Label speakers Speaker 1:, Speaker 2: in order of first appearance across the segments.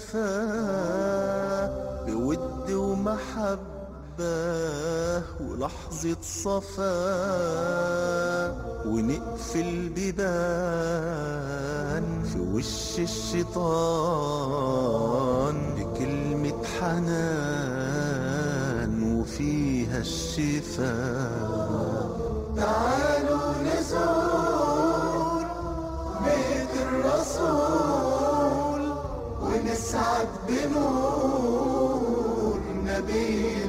Speaker 1: وفاء بود ومحبة ولحظة صفاء ونقفل بيبان في وش الشيطان بكلمة حنان وفيها الشفاء تعالوا نزور بيت الرسول ونسعد بنور نبي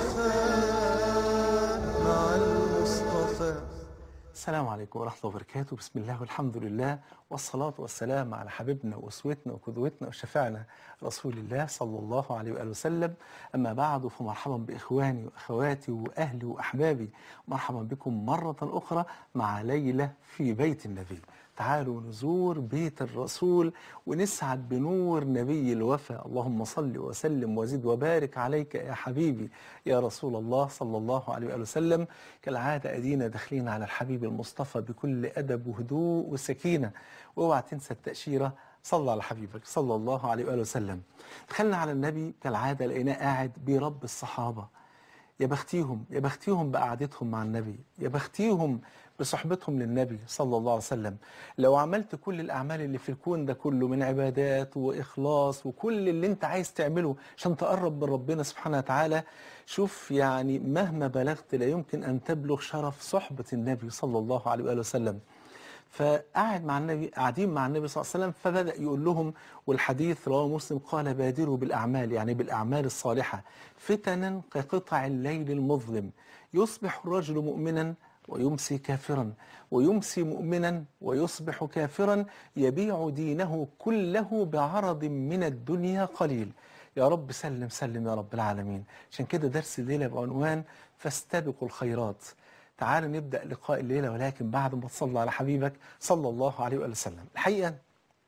Speaker 1: الوفاء مع المصطفى
Speaker 2: السلام عليكم ورحمة الله وبركاته بسم الله والحمد لله والصلاة والسلام على حبيبنا وأسوتنا وقدوتنا وشفعنا رسول الله صلى الله عليه وآله وسلم أما بعد فمرحبا بإخواني وأخواتي وأهلي وأحبابي مرحبا بكم مرة أخرى مع ليلة في بيت النبي تعالوا نزور بيت الرسول ونسعد بنور نبي الوفا اللهم صل وسلم وزد وبارك عليك يا حبيبي يا رسول الله صلى الله عليه وآله وسلم كالعادة أدينا داخلين على الحبيب المصطفى بكل أدب وهدوء وسكينة واوعى تنسى التأشيرة صلى على حبيبك صلى الله عليه وآله وسلم دخلنا على النبي كالعادة لقيناه قاعد بيرب الصحابة يا بختيهم يا بختيهم بقعدتهم مع النبي يا بختيهم بصحبتهم للنبي صلى الله عليه وسلم لو عملت كل الأعمال اللي في الكون ده كله من عبادات وإخلاص وكل اللي انت عايز تعمله عشان تقرب من ربنا سبحانه وتعالى شوف يعني مهما بلغت لا يمكن أن تبلغ شرف صحبة النبي صلى الله عليه وآله وسلم فقعد مع النبي قاعدين مع النبي صلى الله عليه وسلم فبدأ يقول لهم والحديث رواه مسلم قال بادروا بالأعمال يعني بالأعمال الصالحة فتنا كقطع الليل المظلم يصبح الرجل مؤمنا ويمسي كافرا ويمسي مؤمنا ويصبح كافرا يبيع دينه كله بعرض من الدنيا قليل يا رب سلم سلم يا رب العالمين عشان كده درس الليلة بعنوان فاستبقوا الخيرات تعالوا نبدأ لقاء الليلة ولكن بعد ما تصلى على حبيبك صلى الله عليه وآله وسلم الحقيقة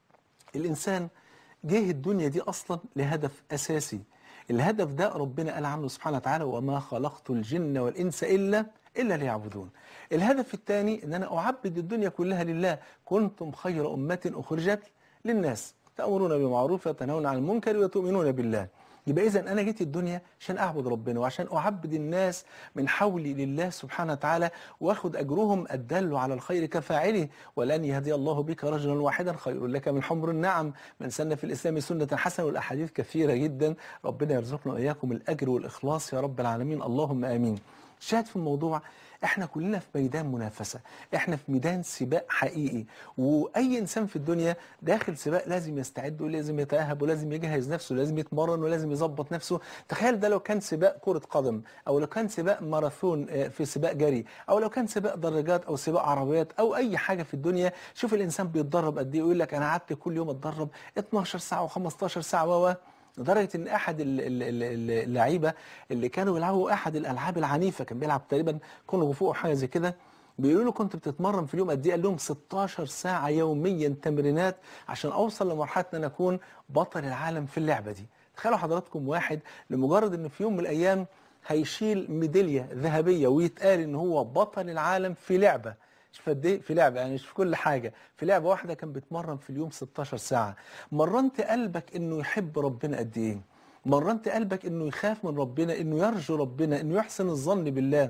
Speaker 2: الإنسان جه الدنيا دي أصلا لهدف أساسي الهدف ده ربنا قال عنه سبحانه وتعالى وما خلقت الجن والإنس إلا إلا ليعبدون الهدف الثاني أن أنا أعبد الدنيا كلها لله كنتم خير أمة أخرجت للناس تأمرون بالمعروف وتنهون عن المنكر وتؤمنون بالله يبقى إذا أنا جيت الدنيا عشان أعبد ربنا وعشان أعبد الناس من حولي لله سبحانه وتعالى وأخذ أجرهم الدل على الخير كفاعله ولن يهدي الله بك رجلا واحدا خير لك من حمر النعم من سن في الإسلام سنة حسنة والأحاديث كثيرة جدا ربنا يرزقنا وإياكم الأجر والإخلاص يا رب العالمين اللهم آمين شاهد في الموضوع احنا كلنا في ميدان منافسة احنا في ميدان سباق حقيقي واي انسان في الدنيا داخل سباق لازم يستعد ولازم يتأهب ولازم يجهز نفسه ولازم يتمرن ولازم يظبط نفسه تخيل ده لو كان سباق كرة قدم او لو كان سباق ماراثون آه، في سباق جري او لو كان سباق دراجات او سباق عربيات او اي حاجة في الدنيا شوف الانسان بيتدرب قد ايه يقول لك انا قعدت كل يوم اتدرب 12 ساعة و15 ساعة و لدرجه ان احد ال- ال- ال- اللعيبه اللي كانوا يلعبوا احد الالعاب العنيفه كان بيلعب تقريبا كونغ فو او حاجه زي كده بيقولوا له كنت بتتمرن في اليوم قد ايه؟ قال لهم 16 ساعه يوميا تمرينات عشان اوصل لمرحله ان انا اكون بطل العالم في اللعبه دي. تخيلوا حضراتكم واحد لمجرد ان في يوم من الايام هيشيل ميداليه ذهبيه ويتقال ان هو بطل العالم في لعبه شوف قد ايه في لعبه يعني مش في كل حاجه في لعبه واحده كان بيتمرن في اليوم 16 ساعه مرنت قلبك انه يحب ربنا قد ايه مرنت قلبك انه يخاف من ربنا انه يرجو ربنا انه يحسن الظن بالله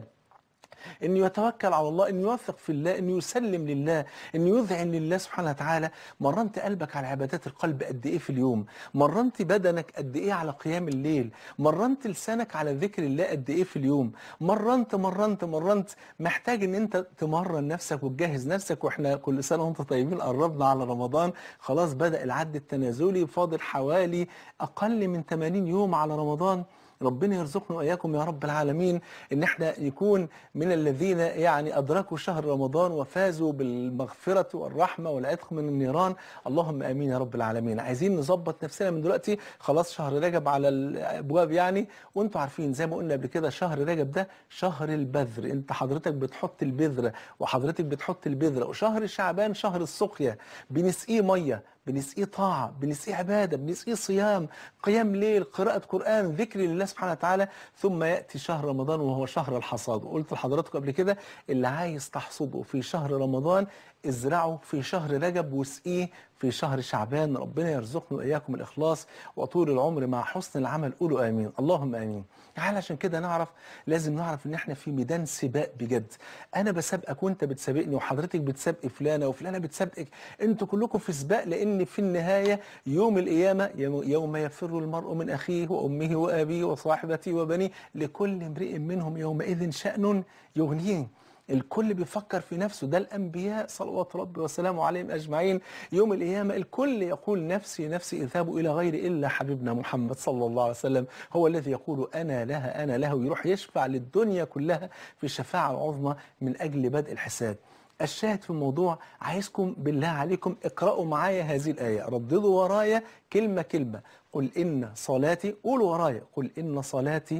Speaker 2: انه يتوكل على الله انه يوثق في الله انه يسلم لله انه يذعن لله سبحانه وتعالى مرنت قلبك على عبادات القلب قد ايه في اليوم مرنت بدنك قد ايه على قيام الليل مرنت لسانك على ذكر الله قد ايه في اليوم مرنت مرنت مرنت محتاج ان انت تمرن نفسك وتجهز نفسك واحنا كل سنه وانت طيبين قربنا على رمضان خلاص بدا العد التنازلي فاضل حوالي اقل من 80 يوم على رمضان ربنا يرزقنا واياكم يا رب العالمين ان احنا نكون من الذين يعني ادركوا شهر رمضان وفازوا بالمغفره والرحمه والعتق من النيران اللهم امين يا رب العالمين عايزين نظبط نفسنا من دلوقتي خلاص شهر رجب على الابواب يعني وانتم عارفين زي ما قلنا قبل كده شهر رجب ده شهر البذر انت حضرتك بتحط البذره وحضرتك بتحط البذره وشهر شعبان شهر السقيا بنسقيه ميه بنسقيه طاعة بنسقيه عبادة بنسقيه صيام قيام ليل قراءة قرآن ذكر لله سبحانه وتعالى ثم يأتي شهر رمضان وهو شهر الحصاد وقلت لحضراتكم قبل كده اللي عايز تحصده في شهر رمضان ازرعه في شهر رجب واسقيه في شهر شعبان ربنا يرزقنا واياكم الاخلاص وطول العمر مع حسن العمل قولوا امين اللهم امين تعال عشان كده نعرف لازم نعرف ان احنا في ميدان سباق بجد انا بسابقك وانت بتسابقني وحضرتك بتسابقي فلانه وفلانه بتسابقك انتوا كلكم في سباق لان في النهايه يوم القيامه يوم يوم يفر المرء من اخيه وامه وابيه وصاحبته وبنيه لكل امرئ منهم يومئذ شان يغنيه الكل بيفكر في نفسه ده الانبياء صلوات ربي وسلامه عليهم اجمعين يوم القيامه الكل يقول نفسي نفسي اذهبوا الى غير الا حبيبنا محمد صلى الله عليه وسلم هو الذي يقول انا لها انا له ويروح يشفع للدنيا كلها في الشفاعه العظمى من اجل بدء الحساب الشاهد في الموضوع عايزكم بالله عليكم اقرأوا معايا هذه الآية رددوا ورايا كلمة كلمة قل إن صلاتي قولوا ورايا قل إن صلاتي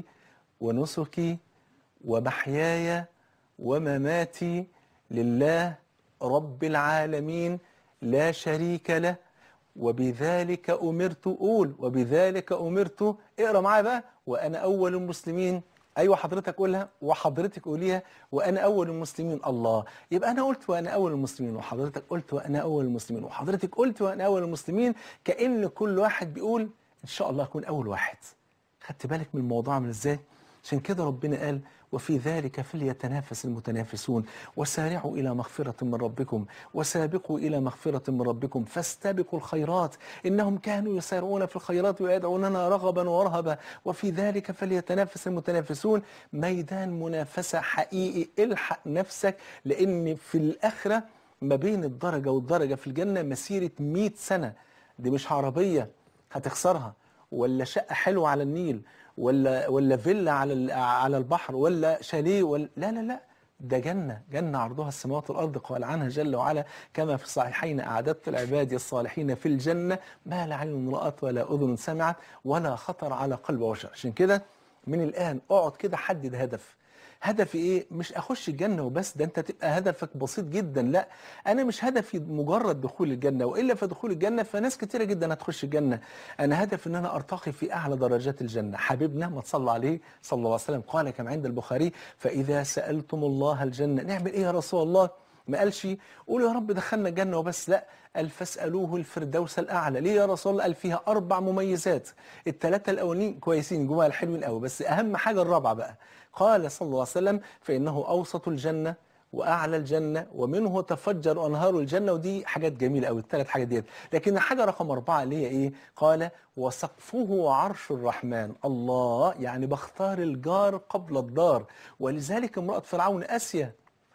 Speaker 2: ونسكي ومحياي ومماتي لله رب العالمين لا شريك له وبذلك أمرت قول وبذلك أمرت اقرأ معايا بقى وأنا أول المسلمين ايوه حضرتك قولها وحضرتك قوليها وانا اول المسلمين الله يبقى انا قلت وانا اول المسلمين وحضرتك قلت وانا اول المسلمين وحضرتك قلت وانا اول المسلمين كان كل واحد بيقول ان شاء الله اكون اول واحد خدت بالك من الموضوع عامل ازاي عشان كده ربنا قال وفي ذلك فليتنافس المتنافسون وسارعوا إلى مغفرة من ربكم وسابقوا إلى مغفرة من ربكم فاستبقوا الخيرات إنهم كانوا يسارعون في الخيرات ويدعوننا رغبا ورهبا وفي ذلك فليتنافس المتنافسون ميدان منافسة حقيقي الحق نفسك لأن في الآخرة ما بين الدرجة والدرجة في الجنة مسيرة 100 سنة دي مش عربية هتخسرها ولا شقة حلوة على النيل ولا ولا فيلا على ال- على البحر ولا شاليه ولا لا لا لا ده جنة جنة عرضها السماوات والأرض قال عنها جل وعلا كما في الصحيحين أعددت العباد الصالحين في الجنة ما لا عين رأت ولا أذن سمعت ولا خطر على قلب بشر عشان كده من الآن اقعد كده حدد هدف هدفي ايه مش اخش الجنه وبس ده انت تبقى هدفك بسيط جدا لا انا مش هدفي مجرد دخول الجنه والا فدخول الجنه فناس كتيره جدا هتخش الجنه انا هدفي ان انا ارتقي في اعلى درجات الجنه حبيبنا ما تصلى عليه صلى الله عليه وسلم قال كما عند البخاري فاذا سالتم الله الجنه نعمل ايه يا رسول الله ما قالش قولوا يا رب دخلنا الجنة وبس لا قال فاسألوه الفردوس الأعلى ليه يا رسول الله قال فيها أربع مميزات الثلاثة الأولين كويسين جمال حلوين قوي بس أهم حاجة الرابعة بقى قال صلى الله عليه وسلم فإنه أوسط الجنة وأعلى الجنة ومنه تفجر أنهار الجنة ودي حاجات جميلة قوي الثلاث حاجات ديت لكن الحاجة رقم أربعة اللي هي إيه قال وسقفه عرش الرحمن الله يعني بختار الجار قبل الدار ولذلك امرأة فرعون أسيا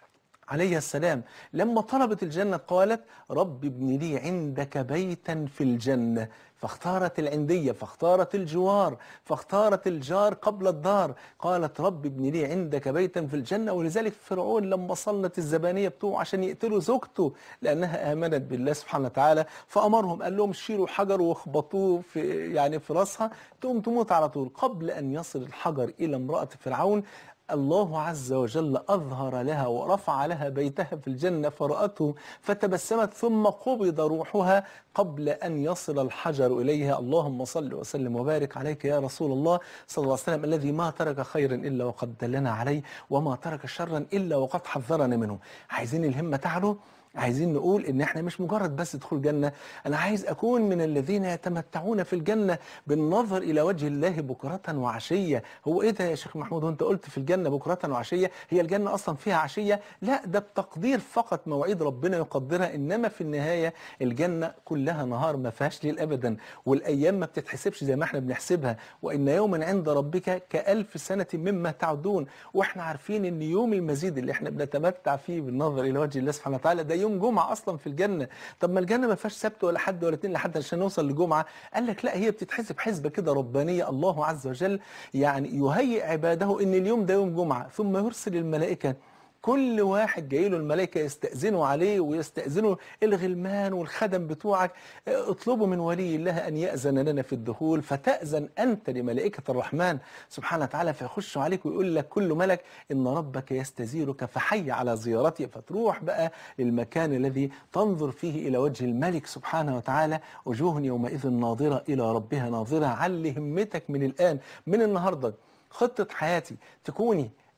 Speaker 2: عليه السلام لما طلبت الجنة قالت رب ابن لي عندك بيتا في الجنة فاختارت العندية فاختارت الجوار فاختارت الجار قبل الدار قالت رب ابن لي عندك بيتا في الجنة ولذلك فرعون لما صلت الزبانية بتوعه عشان يقتلوا زوجته لأنها آمنت بالله سبحانه وتعالى فأمرهم قال لهم شيلوا حجر واخبطوه في يعني في راسها تقوم تموت على طول قبل أن يصل الحجر إلى امرأة فرعون الله عز وجل أظهر لها ورفع لها بيتها في الجنة فرأته فتبسمت ثم قبض روحها قبل أن يصل الحجر إليها اللهم صل وسلم وبارك عليك يا رسول الله صلى الله عليه وسلم الذي ما ترك خيرا إلا وقد دلنا عليه وما ترك شرا إلا وقد حذرنا منه عايزين الهمة تعلو عايزين نقول ان احنا مش مجرد بس دخول جنة انا عايز اكون من الذين يتمتعون في الجنة بالنظر الى وجه الله بكرة وعشية هو ايه ده يا شيخ محمود وانت قلت في الجنة بكرة وعشية هي الجنة اصلا فيها عشية لا ده بتقدير فقط مواعيد ربنا يقدرها انما في النهاية الجنة كلها نهار ما فيهاش ليل ابدا والايام ما بتتحسبش زي ما احنا بنحسبها وان يوما عند ربك كألف سنة مما تعدون واحنا عارفين ان يوم المزيد اللي احنا بنتمتع فيه بالنظر الى وجه الله سبحانه وتعالى ده يوم جمعة اصلا في الجنة طب ما الجنة ما فيهاش سبت ولا حد ولا اتنين لحد عشان نوصل لجمعة قال لك لا هي بتتحسب حسبة كده ربانية الله عز وجل يعني يهيئ عباده ان اليوم ده يوم جمعة ثم يرسل الملائكة كل واحد جاي له الملائكة يستأذنوا عليه ويستأذنوا الغلمان والخدم بتوعك اه، اطلبوا من ولي الله أن يأذن لنا في الدخول فتأذن أنت لملائكة الرحمن سبحانه وتعالى فيخشوا عليك ويقول لك كل ملك إن ربك يستزيرك فحي على زيارته فتروح بقى للمكان الذي تنظر فيه إلى وجه الملك سبحانه وتعالى وجوه يومئذ ناظرة إلى ربها ناظرة علي همتك من الآن من النهاردة خطة حياتي تكوني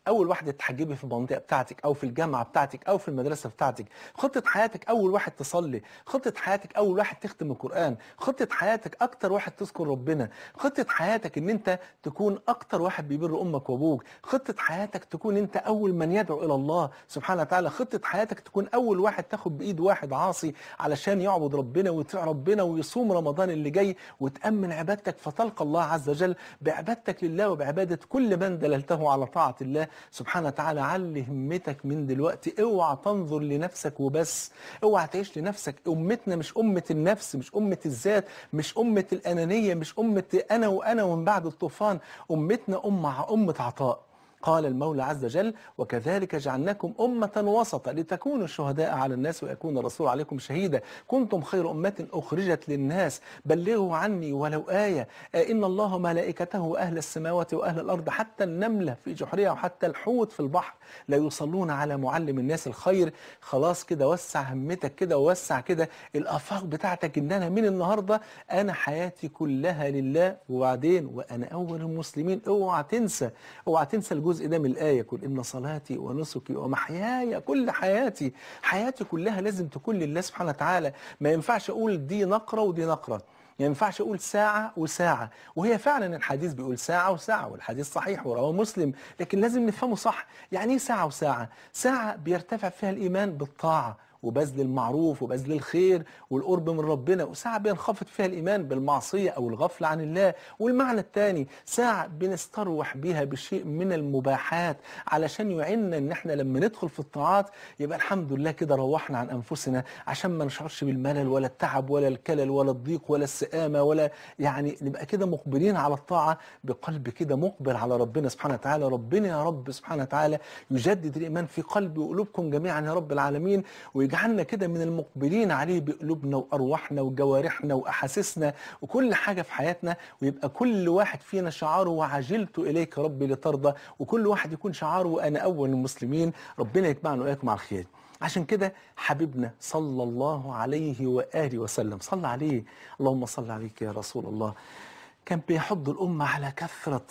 Speaker 2: اول واحده تحجبي في المنطقه بتاعتك او في الجامعه بتاعتك او في المدرسه بتاعتك خطه حياتك اول واحد تصلي خطه حياتك اول واحد تختم القران خطه حياتك اكتر واحد تذكر ربنا خطه حياتك ان انت تكون اكتر واحد بيبر امك وابوك خطه حياتك تكون انت اول من يدعو الى الله سبحانه وتعالى خطه حياتك تكون اول واحد تاخد بايد واحد عاصي علشان يعبد ربنا ويطيع ربنا ويصوم رمضان اللي جاي وتامن عبادتك فتلقى الله عز وجل بعبادتك لله وبعباده كل من دللته على طاعه الله سبحانه وتعالى علي همتك من دلوقتي اوعى تنظر لنفسك وبس اوعى تعيش لنفسك امتنا مش امه النفس مش امه الذات مش امه الانانيه مش امه انا وانا ومن بعد الطوفان امتنا امه امه عطاء قال المولى عز وجل وكذلك جعلناكم أمة وسطا لتكونوا شهداء على الناس ويكون الرسول عليكم شهيدا كنتم خير أمة أخرجت للناس بلغوا عني ولو آية آه إن الله ملائكته وأهل السماوات وأهل الأرض حتى النملة في جحرها وحتى الحوت في البحر لا يصلون على معلم الناس الخير خلاص كده وسع همتك كده ووسع كده الآفاق بتاعتك إن أنا من النهاردة أنا حياتي كلها لله وبعدين وأنا أول المسلمين اوعى تنسى اوعى تنسى الجزء ده من الآية قل إن صلاتي ونسكي ومحياي كل حياتي حياتي كلها لازم تكون لله سبحانه وتعالى ما ينفعش أقول دي نقرة ودي نقرة ما ينفعش اقول ساعة وساعة وهي فعلا الحديث بيقول ساعة وساعة والحديث صحيح ورواه مسلم لكن لازم نفهمه صح يعني ايه ساعة وساعة ساعة بيرتفع فيها الإيمان بالطاعة وبذل المعروف وبذل الخير والقرب من ربنا وساعة بينخفض فيها الإيمان بالمعصية أو الغفلة عن الله والمعنى الثاني ساعة بنستروح بيها بشيء من المباحات علشان يعيننا إن إحنا لما ندخل في الطاعات يبقى الحمد لله كده روحنا عن أنفسنا عشان ما نشعرش بالملل ولا التعب ولا الكلل ولا الضيق ولا السآمة ولا يعني نبقى كده مقبلين على الطاعة بقلب كده مقبل على ربنا سبحانه وتعالى ربنا يا رب سبحانه وتعالى يجدد الإيمان في قلبي وقلوبكم جميعا يا رب العالمين ويجعلنا كده من المقبلين عليه بقلوبنا وأرواحنا وجوارحنا وأحاسيسنا وكل حاجة في حياتنا ويبقى كل واحد فينا شعاره وعجلت إليك ربي لترضى وكل واحد يكون شعاره وأنا أول المسلمين ربنا يجمعنا وإياكم على الخير عشان كده حبيبنا صلى الله عليه وآله وسلم صلى عليه اللهم صل عليك يا رسول الله كان بيحض الأمة على كثرة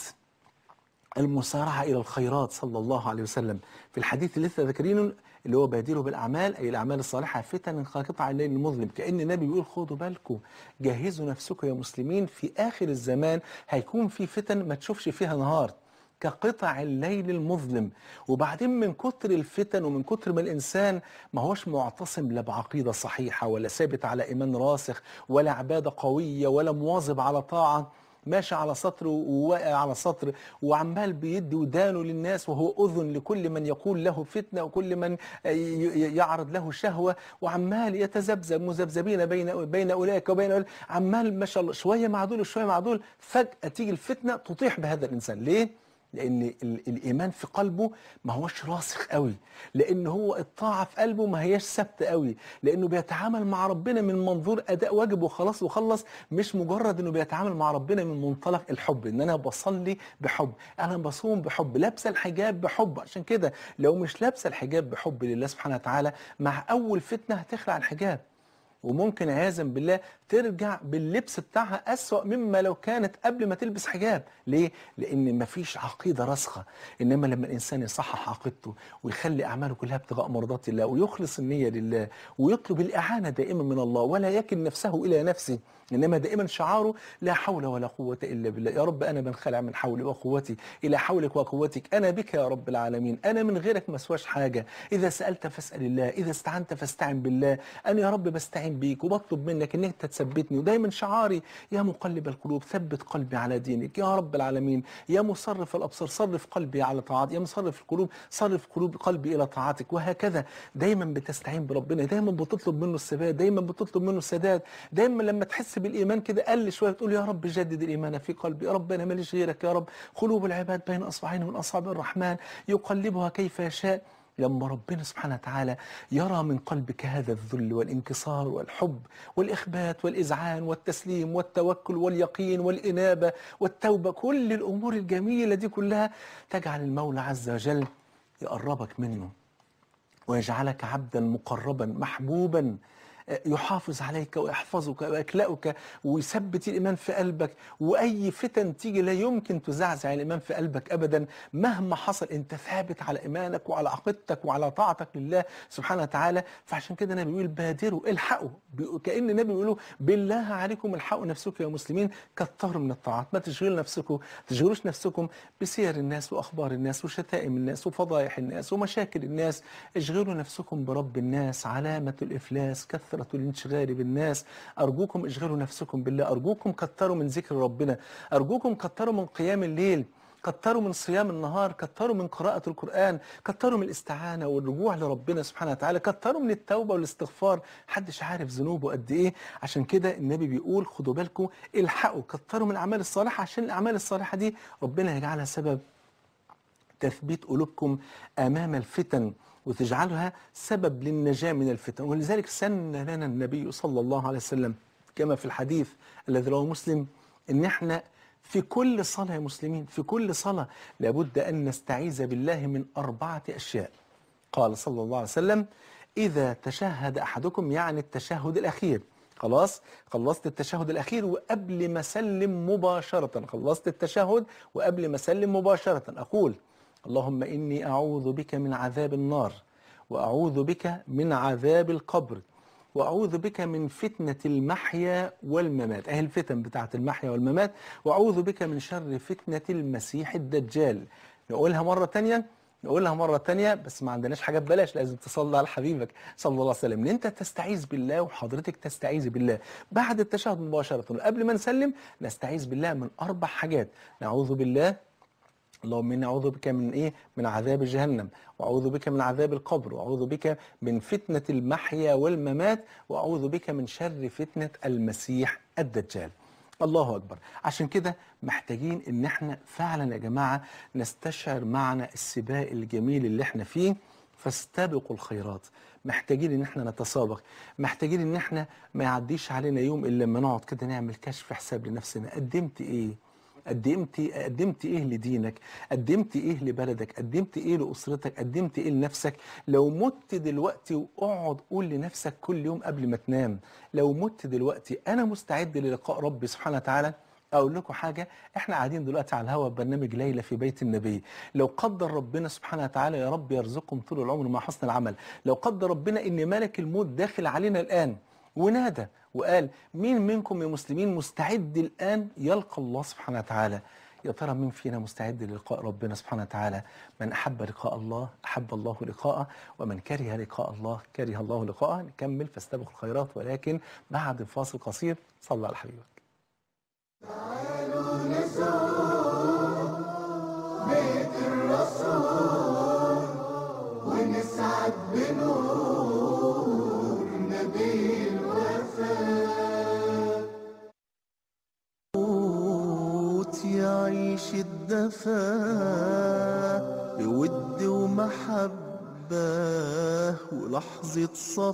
Speaker 2: المسارعة إلى الخيرات صلى الله عليه وسلم في الحديث اللي لسه ذاكرينه اللي هو بادروا بالأعمال أي الأعمال الصالحة فتن كقطع الليل المظلم كأن النبي بيقول خدوا بالكم جهزوا نفسكم يا مسلمين في آخر الزمان هيكون في فتن ما تشوفش فيها نهار كقطع الليل المظلم وبعدين من كتر الفتن ومن كتر ما الإنسان ما هوش معتصم لا بعقيدة صحيحة ولا ثابت على إيمان راسخ ولا عبادة قوية ولا مواظب على طاعة ماشي على سطر وواقع على سطر وعمال بيدي ودانه للناس وهو أذن لكل من يقول له فتنة وكل من ي- يعرض له شهوة وعمال يتذبذب مذبذبين بين بين أولئك وبين أولئك عمال ما شاء الله شوية مع دول وشوية مع دول فجأة تيجي الفتنة تطيح بهذا الإنسان ليه؟ لان ال- الايمان في قلبه ما هوش راسخ قوي لان هو الطاعه في قلبه ما هياش ثابته قوي لانه بيتعامل مع ربنا من منظور اداء واجب وخلاص وخلص مش مجرد انه بيتعامل مع ربنا من منطلق الحب ان انا بصلي بحب انا بصوم بحب لابسه الحجاب بحب عشان كده لو مش لابسه الحجاب بحب لله سبحانه وتعالى مع اول فتنه هتخلع الحجاب وممكن عياذا بالله ترجع باللبس بتاعها أسوأ مما لو كانت قبل ما تلبس حجاب ليه؟ لأن مفيش عقيدة راسخة إنما لما الإنسان يصحح عقيدته ويخلي أعماله كلها ابتغاء مرضات الله ويخلص النية لله ويطلب الإعانة دائما من الله ولا يكل نفسه إلى نفسه إنما دائما شعاره لا حول ولا قوة إلا بالله يا رب أنا بنخلع من حولي وقوتي إلى حولك وقوتك أنا بك يا رب العالمين أنا من غيرك ما اسواش حاجة إذا سألت فاسأل الله إذا استعنت فاستعن بالله أنا يا رب بستعين بيك وبطلب منك إنك تثبتني ودايما شعاري يا مقلب القلوب ثبت قلبي على دينك يا رب العالمين يا مصرف الأبصار صرف قلبي على طاعتك يا مصرف القلوب صرف قلوب قلبي إلى طاعتك وهكذا دايما بتستعين بربنا دايما بتطلب منه الثبات دايما بتطلب منه السداد دايما لما تحس بالإيمان كده قل شوية تقول يا رب جدد الإيمان في قلبي يا رب أنا ماليش غيرك يا رب قلوب العباد بين أصبعين من أصابع الرحمن يقلبها كيف يشاء لما ربنا سبحانه وتعالى يرى من قلبك هذا الذل والانكسار والحب والإخبات والإذعان والتسليم والتوكل واليقين والإنابة والتوبة كل الأمور الجميلة دي كلها تجعل المولى عز وجل يقربك منه ويجعلك عبدا مقربا محبوبا يحافظ عليك ويحفظك ويكلأك ويثبت الإيمان في قلبك وأي فتن تيجي لا يمكن تزعزع الإيمان في قلبك أبدا مهما حصل أنت ثابت على إيمانك وعلى عقيدتك وعلى طاعتك لله سبحانه وتعالى فعشان كده النبي بيقول بادروا الحقوا بي- كأن النبي بيقولوا بالله عليكم الحقوا نفسكم يا مسلمين كتروا من الطاعات ما تشغلوا نفسكم تشغلوش نفسكم بسير الناس وأخبار الناس وشتائم الناس وفضائح الناس ومشاكل الناس اشغلوا نفسكم برب الناس علامة الإفلاس كثرة الانشغال بالناس أرجوكم اشغلوا نفسكم بالله أرجوكم كتروا من ذكر ربنا أرجوكم كتروا من قيام الليل كتروا من صيام النهار كتروا من قراءة القرآن كتروا من الاستعانة والرجوع لربنا سبحانه وتعالى كتروا من التوبة والاستغفار محدش عارف ذنوبه قد ايه عشان كده النبي بيقول خدوا بالكم الحقوا كتروا من الأعمال الصالحة عشان الأعمال الصالحة دي ربنا يجعلها سبب تثبيت قلوبكم أمام الفتن وتجعلها سبب للنجاة من الفتن ولذلك سن لنا النبي صلى الله عليه وسلم كما في الحديث الذي رواه مسلم ان احنا في كل صلاة يا مسلمين في كل صلاة لابد أن نستعيذ بالله من أربعة أشياء قال صلى الله عليه وسلم إذا تشهد أحدكم يعني التشهد الأخير خلاص خلصت التشهد الأخير وقبل ما أسلم مباشرة خلصت التشهد وقبل ما أسلم مباشرة أقول اللهم إني أعوذ بك من عذاب النار وأعوذ بك من عذاب القبر وأعوذ بك من فتنة المحيا والممات أهي الفتن بتاعة المحيا والممات وأعوذ بك من شر فتنة المسيح الدجال نقولها مرة تانية نقولها مرة تانية بس ما عندناش حاجة ببلاش لازم تصلي على حبيبك صلى الله عليه وسلم ان انت تستعيذ بالله وحضرتك تستعيذ بالله بعد التشهد مباشرة قبل ما نسلم نستعيذ بالله من أربع حاجات نعوذ بالله اللهم إني أعوذ بك من إيه؟ من عذاب جهنم وأعوذ بك من عذاب القبر وأعوذ بك من فتنة المحيا والممات وأعوذ بك من شر فتنة المسيح الدجال الله أكبر عشان كده محتاجين إن احنا فعلا يا جماعة نستشعر معنى السباق الجميل اللي احنا فيه فاستبقوا الخيرات محتاجين ان احنا نتسابق محتاجين ان احنا ما يعديش علينا يوم الا لما نقعد كده نعمل كشف حساب لنفسنا قدمت ايه قدمت قدمت ايه لدينك قدمت ايه لبلدك قدمت ايه لاسرتك قدمت ايه لنفسك لو مت دلوقتي واقعد قول لنفسك كل يوم قبل ما تنام لو مت دلوقتي انا مستعد للقاء ربي سبحانه وتعالى اقول لكم حاجه احنا قاعدين دلوقتي على الهواء برنامج ليله في بيت النبي لو قدر ربنا سبحانه وتعالى يا رب يرزقكم طول العمر مع حسن العمل لو قدر ربنا ان ملك الموت داخل علينا الان ونادى وقال مين منكم يا مسلمين مستعد الآن يلقى الله سبحانه وتعالى يا ترى مين فينا مستعد للقاء ربنا سبحانه وتعالى من أحب لقاء الله أحب الله لقاءه ومن كره لقاء الله كره الله لقاءه نكمل فاستبقوا الخيرات ولكن بعد فاصل قصير صلى على حبيبك
Speaker 1: بيت الرسول ونسعد بنور نبي الوفاء موت يعيش الدفا بود ومحبة ولحظة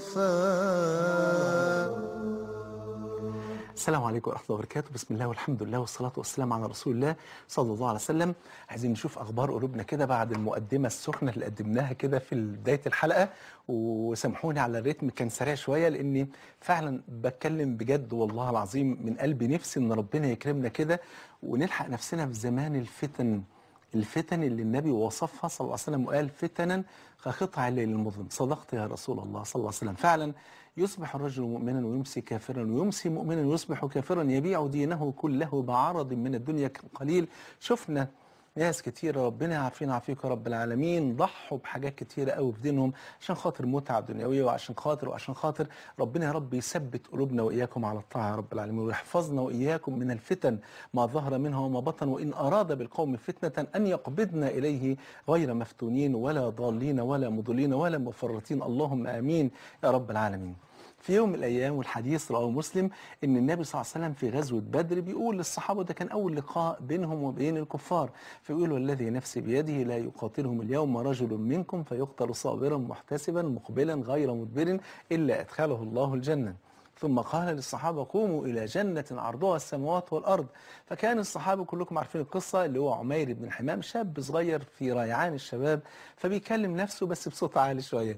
Speaker 1: صفاء
Speaker 2: السلام عليكم ورحمة الله وبركاته بسم الله والحمد لله والصلاة والسلام على رسول الله صلى الله عليه وسلم عايزين نشوف أخبار قلوبنا كده بعد المقدمة السخنة اللي قدمناها كده في بداية الحلقة وسامحوني على الريتم كان سريع شوية لأني فعلا بتكلم بجد والله العظيم من قلبي نفسي إن ربنا يكرمنا كده ونلحق نفسنا في زمان الفتن الفتن اللي النبي وصفها صلى الله عليه وسلم وقال فتنا كقطع الليل المظلم صدقت يا رسول الله صلى الله عليه وسلم فعلا يصبح الرجل مؤمنا ويمسي كافرا ويمسي مؤمنا ويصبح كافرا يبيع دينه كله بعرض من الدنيا قليل شفنا ناس كتيرة ربنا يعافينا ويعافيك يا رب العالمين ضحوا بحاجات كتيرة قوي في دينهم عشان خاطر متعة دنيوية وعشان خاطر وعشان خاطر ربنا يا رب يثبت قلوبنا وإياكم على الطاعة يا رب العالمين ويحفظنا وإياكم من الفتن ما ظهر منها وما بطن وإن أراد بالقوم فتنة أن يقبضنا إليه غير مفتونين ولا ضالين ولا مضلين ولا مفرطين اللهم آمين يا رب العالمين في يوم من الايام والحديث رواه مسلم ان النبي صلى الله عليه وسلم في غزوه بدر بيقول للصحابه ده كان اول لقاء بينهم وبين الكفار فيقول والذي نفسي بيده لا يقاتلهم اليوم رجل منكم فيقتل صابرا محتسبا مقبلا غير مدبر الا ادخله الله الجنه ثم قال للصحابة قوموا إلى جنة عرضها السماوات والأرض فكان الصحابة كلكم عارفين القصة اللي هو عمير بن حمام شاب صغير في ريعان الشباب فبيكلم نفسه بس بصوت عالي شوية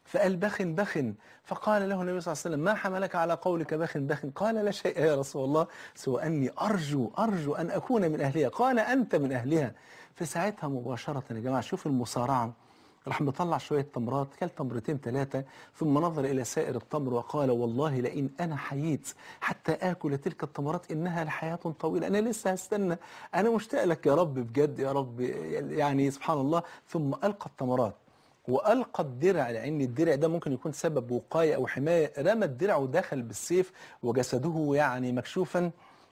Speaker 2: فقال بخ بخ فقال له النبي صلى الله عليه وسلم ما حملك على قولك بخ بخ قال لا شيء يا رسول الله سوى أني أرجو أرجو أن أكون من أهلها قال أنت من أهلها في ساعتها مباشرة يا جماعة شوف المصارعة راح مطلع شوية تمرات كل تمرتين ثلاثة ثم نظر إلى سائر التمر وقال والله لئن أنا حييت حتى آكل تلك التمرات إنها لحياة طويلة أنا لسه هستنى أنا مشتاق لك يا رب بجد يا رب يعني سبحان الله ثم ألقى التمرات وألقى الدرع لأن الدرع ده ممكن يكون سبب وقاية أو حماية رمى الدرع ودخل بالسيف وجسده يعني مكشوفا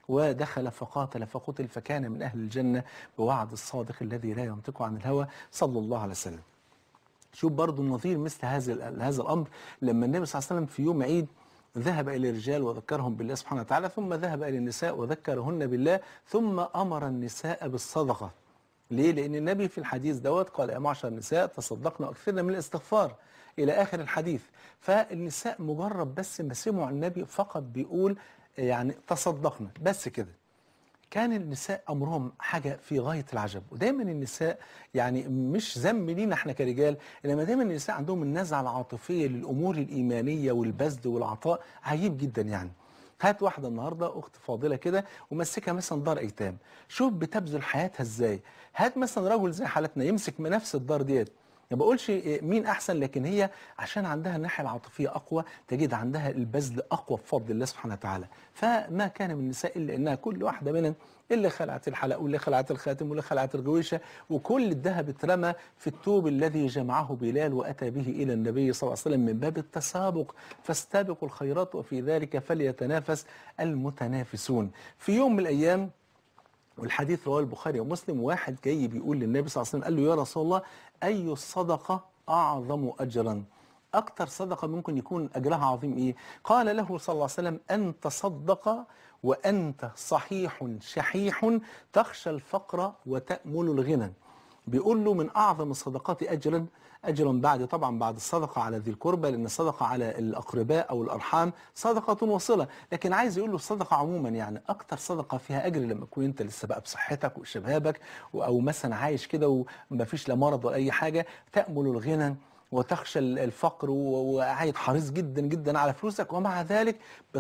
Speaker 2: ودخل فقاتل فقتل فكان من أهل الجنة بوعد الصادق الذي لا ينطق عن الهوى صلى الله عليه وسلم شوف برضو النظير مثل هذا هذا الامر لما النبي صلى الله عليه وسلم في يوم عيد ذهب الى الرجال وذكرهم بالله سبحانه وتعالى ثم ذهب الى النساء وذكرهن بالله ثم امر النساء بالصدقه ليه؟ لان النبي في الحديث دوت قال يا معشر النساء تصدقنا واكثرنا من الاستغفار الى اخر الحديث فالنساء مجرد بس ما سمعوا النبي فقط بيقول يعني تصدقنا بس كده كان النساء امرهم حاجه في غايه العجب ودايما النساء يعني مش ذنب لينا احنا كرجال انما دايما النساء عندهم النزعه العاطفيه للامور الايمانيه والبذل والعطاء عجيب جدا يعني هات واحده النهارده اخت فاضله كده ومسكها مثلا دار ايتام شوف بتبذل حياتها ازاي هات مثلا رجل زي حالتنا يمسك من نفس الدار ديت ما بقولش مين احسن لكن هي عشان عندها الناحيه العاطفيه اقوى تجد عندها البذل اقوى بفضل الله سبحانه وتعالى فما كان من النساء الا انها كل واحده منهم اللي خلعت الحلق واللي خلعت الخاتم واللي خلعت الغويشه وكل الذهب اترمى في الثوب الذي جمعه بلال واتى به الى النبي صلى الله عليه وسلم من باب التسابق فاستبقوا الخيرات وفي ذلك فليتنافس المتنافسون في يوم من الايام والحديث رواه البخاري ومسلم واحد جاي بيقول للنبي صلى الله عليه وسلم قال له يا رسول الله أي الصدقة أعظم أجرا أكتر صدقة ممكن يكون أجرها عظيم إيه قال له صلى الله عليه وسلم أن تصدق وأنت صحيح شحيح تخشى الفقر وتأمل الغنى بيقول له من أعظم الصدقات أجرا أجرا بعد طبعا بعد الصدقة على ذي القربى لأن الصدقة على الأقرباء أو الأرحام صدقة وصلة لكن عايز يقول له الصدقة عموما يعني أكتر صدقة فيها أجر لما تكون أنت لسه بقى بصحتك وشبابك أو مثلا عايش كده ومفيش لا مرض ولا أي حاجة تأمل الغنى وتخشى الفقر وقاعد حريص جدا جدا على فلوسك ومع ذلك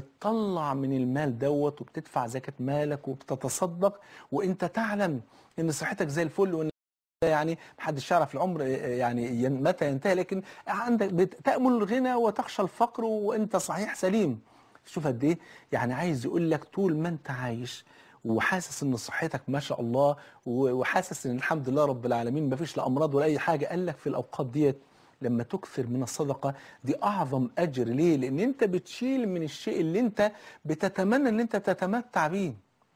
Speaker 2: بتطلع من المال دوت وبتدفع زكاة مالك وبتتصدق وانت تعلم ان صحتك زي الفل وان يعني محدش يعرف العمر يعني متى ينتهي لكن عندك تأمل الغنى وتخشى الفقر وانت صحيح سليم شوف قد ايه يعني عايز يقول لك طول ما انت عايش وحاسس ان صحتك ما شاء الله وحاسس ان الحمد لله رب العالمين ما فيش لا امراض ولا اي حاجه قال لك في الاوقات ديت لما تكثر من الصدقه دي اعظم اجر ليه؟ لان انت بتشيل من الشيء اللي انت بتتمنى ان انت تتمتع بيه.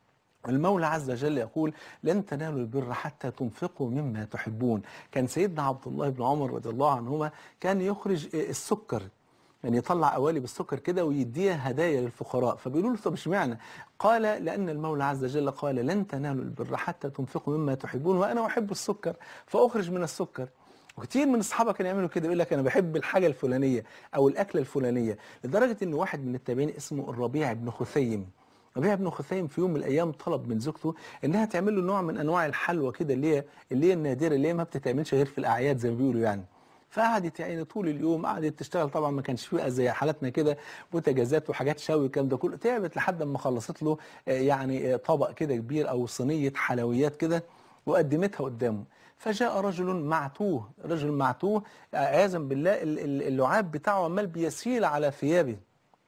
Speaker 2: المولى عز وجل يقول لن تنالوا البر حتى تنفقوا مما تحبون كان سيدنا عبد الله بن عمر رضي الله عنهما كان يخرج السكر يعني يطلع قوالب السكر كده ويديها هدايا للفقراء فبيقولوا له طب اشمعنى قال لان المولى عز وجل قال لن تنالوا البر حتى تنفقوا مما تحبون وانا احب السكر فاخرج من السكر وكتير من اصحابه كانوا يعملوا كده يقول لك انا بحب الحاجه الفلانيه او الاكله الفلانيه لدرجه ان واحد من التابعين اسمه الربيع بن خثيم ربيع بن خثيم في يوم من الايام طلب من زوجته انها تعمل له نوع من انواع الحلوى كده اللي هي اللي هي النادره اللي هي ما بتتعملش غير في الاعياد زي ما بيقولوا يعني فقعدت يعني طول اليوم قعدت تشتغل طبعا ما كانش فيه زي حالتنا كده بوتاجازات وحاجات شوي والكلام ده كله تعبت لحد ما خلصت له يعني طبق كده كبير او صينيه حلويات كده وقدمتها قدامه فجاء رجل معتوه رجل معتوه عياذا بالله اللعاب بتاعه عمال بيسيل على ثيابه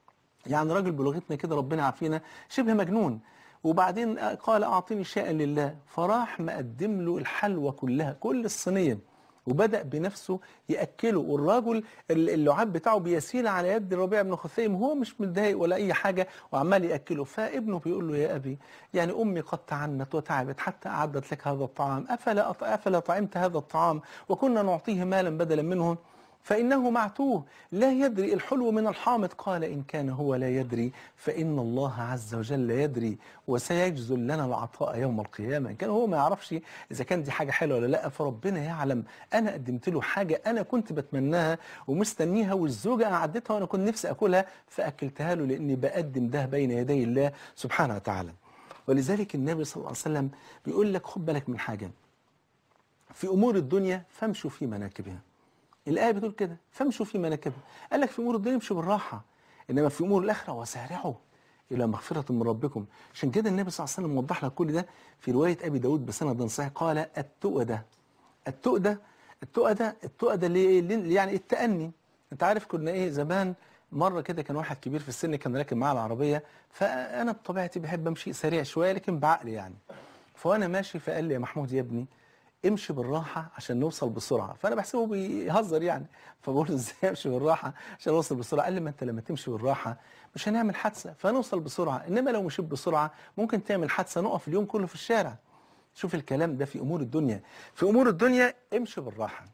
Speaker 2: يعني راجل بلغتنا كده ربنا يعافينا شبه مجنون وبعدين قال اعطيني شيئا لله فراح مقدم له الحلوى كلها كل الصينيه وبدأ بنفسه يأكله والراجل اللعاب بتاعه بيسيل على يد الربيع بن خثيم هو مش متضايق ولا أي حاجة وعمال يأكله فابنه بيقول له يا أبي يعني أمي قد تعنت وتعبت حتى أعدت لك هذا الطعام أفلا, أفلا طعمت هذا الطعام وكنا نعطيه مالا بدلا منه فإنه معتوه لا يدري الحلو من الحامض قال إن كان هو لا يدري فإن الله عز وجل يدري وسيجزل لنا العطاء يوم القيامة إن كان هو ما يعرفش إذا كان دي حاجة حلوة ولا لا فربنا يعلم أنا قدمت له حاجة أنا كنت بتمناها ومستنيها والزوجة أعدتها وأنا كنت نفسي أكلها فأكلتها له لأني بقدم ده بين يدي الله سبحانه وتعالى ولذلك النبي صلى الله عليه وسلم بيقول لك خد بالك من حاجة في أمور الدنيا فامشوا في مناكبها الآية بتقول كده فامشوا في مناكبها قال لك في أمور الدنيا امشوا بالراحة إنما في أمور الآخرة وسارعوا إلى مغفرة من ربكم عشان كده النبي صلى الله عليه وسلم وضح لك كل ده في رواية أبي داود بسند صحيح قال التؤدة التؤدة التؤدة التؤدة اللي إيه؟ اللي يعني التأني أنت عارف كنا إيه زمان مرة كده كان واحد كبير في السن كان راكب معاه العربية فأنا بطبيعتي بحب أمشي سريع شوية لكن بعقل يعني فأنا ماشي فقال لي يا محمود يا ابني امشي بالراحة عشان نوصل بسرعة فأنا بحسبه بيهزر يعني فبقول له ازاي امشي بالراحة عشان اوصل بسرعة قال لي ما انت لما تمشي بالراحة مش هنعمل حادثة فنوصل بسرعة انما لو مشيت بسرعة ممكن تعمل حادثة نقف اليوم كله في الشارع شوف الكلام ده في امور الدنيا في امور الدنيا امشي بالراحة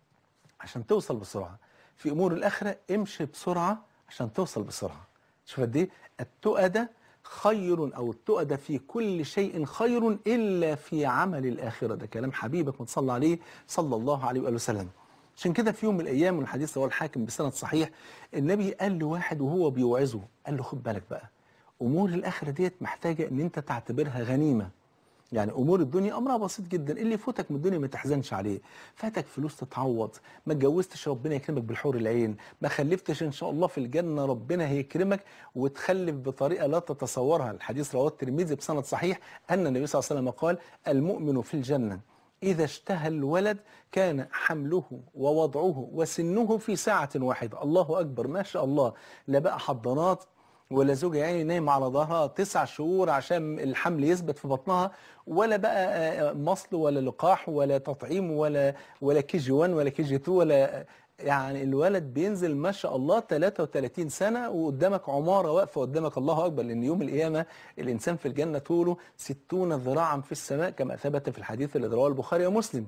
Speaker 2: عشان توصل بسرعة في امور الاخرة امشي بسرعة عشان توصل بسرعة شوف قد ايه التؤدة خير او التؤدة في كل شيء خير الا في عمل الاخرة ده كلام حبيبك متصلى عليه صلى الله عليه واله وسلم عشان كده في يوم من الايام والحديث هو الحاكم بسند صحيح النبي قال لواحد وهو بيوعظه قال له خد بالك بقى امور الاخره ديت محتاجه ان انت تعتبرها غنيمه يعني امور الدنيا امرها بسيط جدا اللي يفوتك من الدنيا ما تحزنش عليه فاتك فلوس تتعوض ما اتجوزتش ربنا يكرمك بالحور العين ما خلفتش ان شاء الله في الجنه ربنا هيكرمك وتخلف بطريقه لا تتصورها الحديث رواه الترمذي بسند صحيح ان النبي صلى الله عليه وسلم قال المؤمن في الجنه إذا اشتهى الولد كان حمله ووضعه وسنه في ساعة واحدة الله أكبر ما شاء الله لا بقى حضانات ولا زوجة يعني نايم على ظهرها تسع شهور عشان الحمل يثبت في بطنها ولا بقى آه، مصل ولا لقاح ولا تطعيم ولا ولا كي جي 1 ولا كي جي 2 ولا يعني الولد بينزل ما شاء الله 33 سنة وقدامك عمارة واقفة قدامك الله أكبر لأن يوم القيامة الإنسان في الجنة طوله 60 ذراعا في السماء كما ثبت في الحديث اللي رواه البخاري ومسلم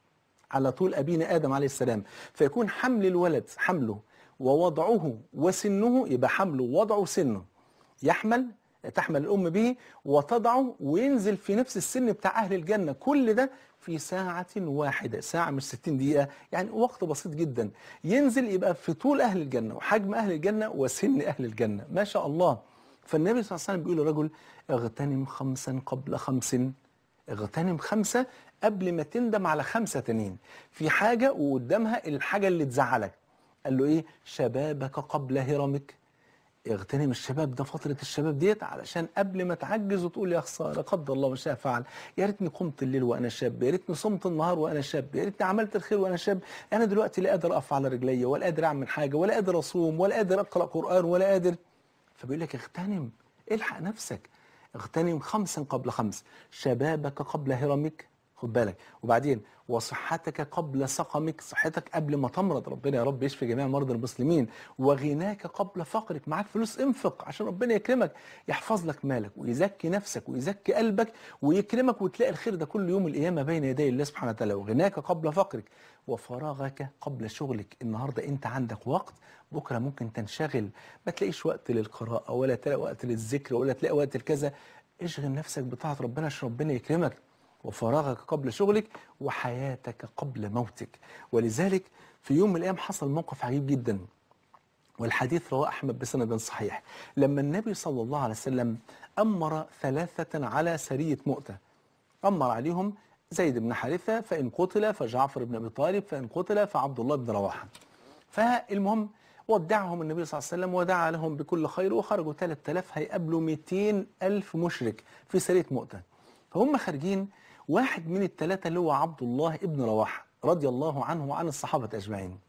Speaker 2: على طول أبينا آدم عليه السلام فيكون حمل الولد حمله ووضعه وسنه يبقى حمله ووضعه سنه يحمل تحمل الأم به وتضعه وينزل في نفس السن بتاع أهل الجنة كل ده في ساعة واحدة ساعة مش 60 دقيقة يعني وقت بسيط جدا ينزل يبقى في طول أهل الجنة وحجم أهل الجنة وسن أهل الجنة ما شاء الله فالنبي صلى الله عليه وسلم بيقول للرجل اغتنم خمسا قبل خمس اغتنم خمسة قبل ما تندم على خمسة تانيين في حاجة وقدامها الحاجة اللي تزعلك قال له ايه شبابك قبل هرمك اغتنم الشباب ده فترة الشباب ديت علشان قبل ما تعجز وتقول يا خسارة قدر الله ما شاء فعل يا ريتني قمت الليل وانا شاب يا ريتني صمت النهار وانا شاب يا ريتني عملت الخير وانا شاب انا دلوقتي لا قادر اقف على رجلي ولا قادر اعمل حاجة ولا قادر اصوم ولا قادر اقرا قرآن ولا قادر فبيقول لك اغتنم الحق نفسك اغتنم خمسا قبل خمس شبابك قبل هرمك خد بالك وبعدين وصحتك قبل سقمك صحتك قبل ما تمرض ربنا يا رب يشفي جميع مرضى المسلمين وغناك قبل فقرك معاك فلوس انفق عشان ربنا يكرمك يحفظ لك مالك ويزكي نفسك ويزكي قلبك ويكرمك وتلاقي الخير ده كل يوم القيامه بين يدي الله سبحانه وتعالى وغناك قبل فقرك وفراغك قبل شغلك النهارده انت عندك وقت بكره ممكن تنشغل ما تلاقيش وقت للقراءه ولا تلاقي وقت للذكر ولا تلاقي وقت الكذا اشغل نفسك بطاعه ربنا عشان ربنا يكرمك وفراغك قبل شغلك وحياتك قبل موتك ولذلك في يوم من الايام حصل موقف عجيب جدا والحديث رواه احمد بسند صحيح لما النبي صلى الله عليه وسلم امر ثلاثه على سريه مؤته امر عليهم زيد بن حارثه فان قتل فجعفر بن ابي طالب فان قتل فعبد الله بن رواحه فالمهم ودعهم النبي صلى الله عليه وسلم ودعا لهم بكل خير وخرجوا 3000 هيقابلوا 200 ألف مشرك في سرية مؤتة فهم خارجين واحد من الثلاثة اللي هو عبد الله ابن رواحة رضي الله عنه وعن الصحابة أجمعين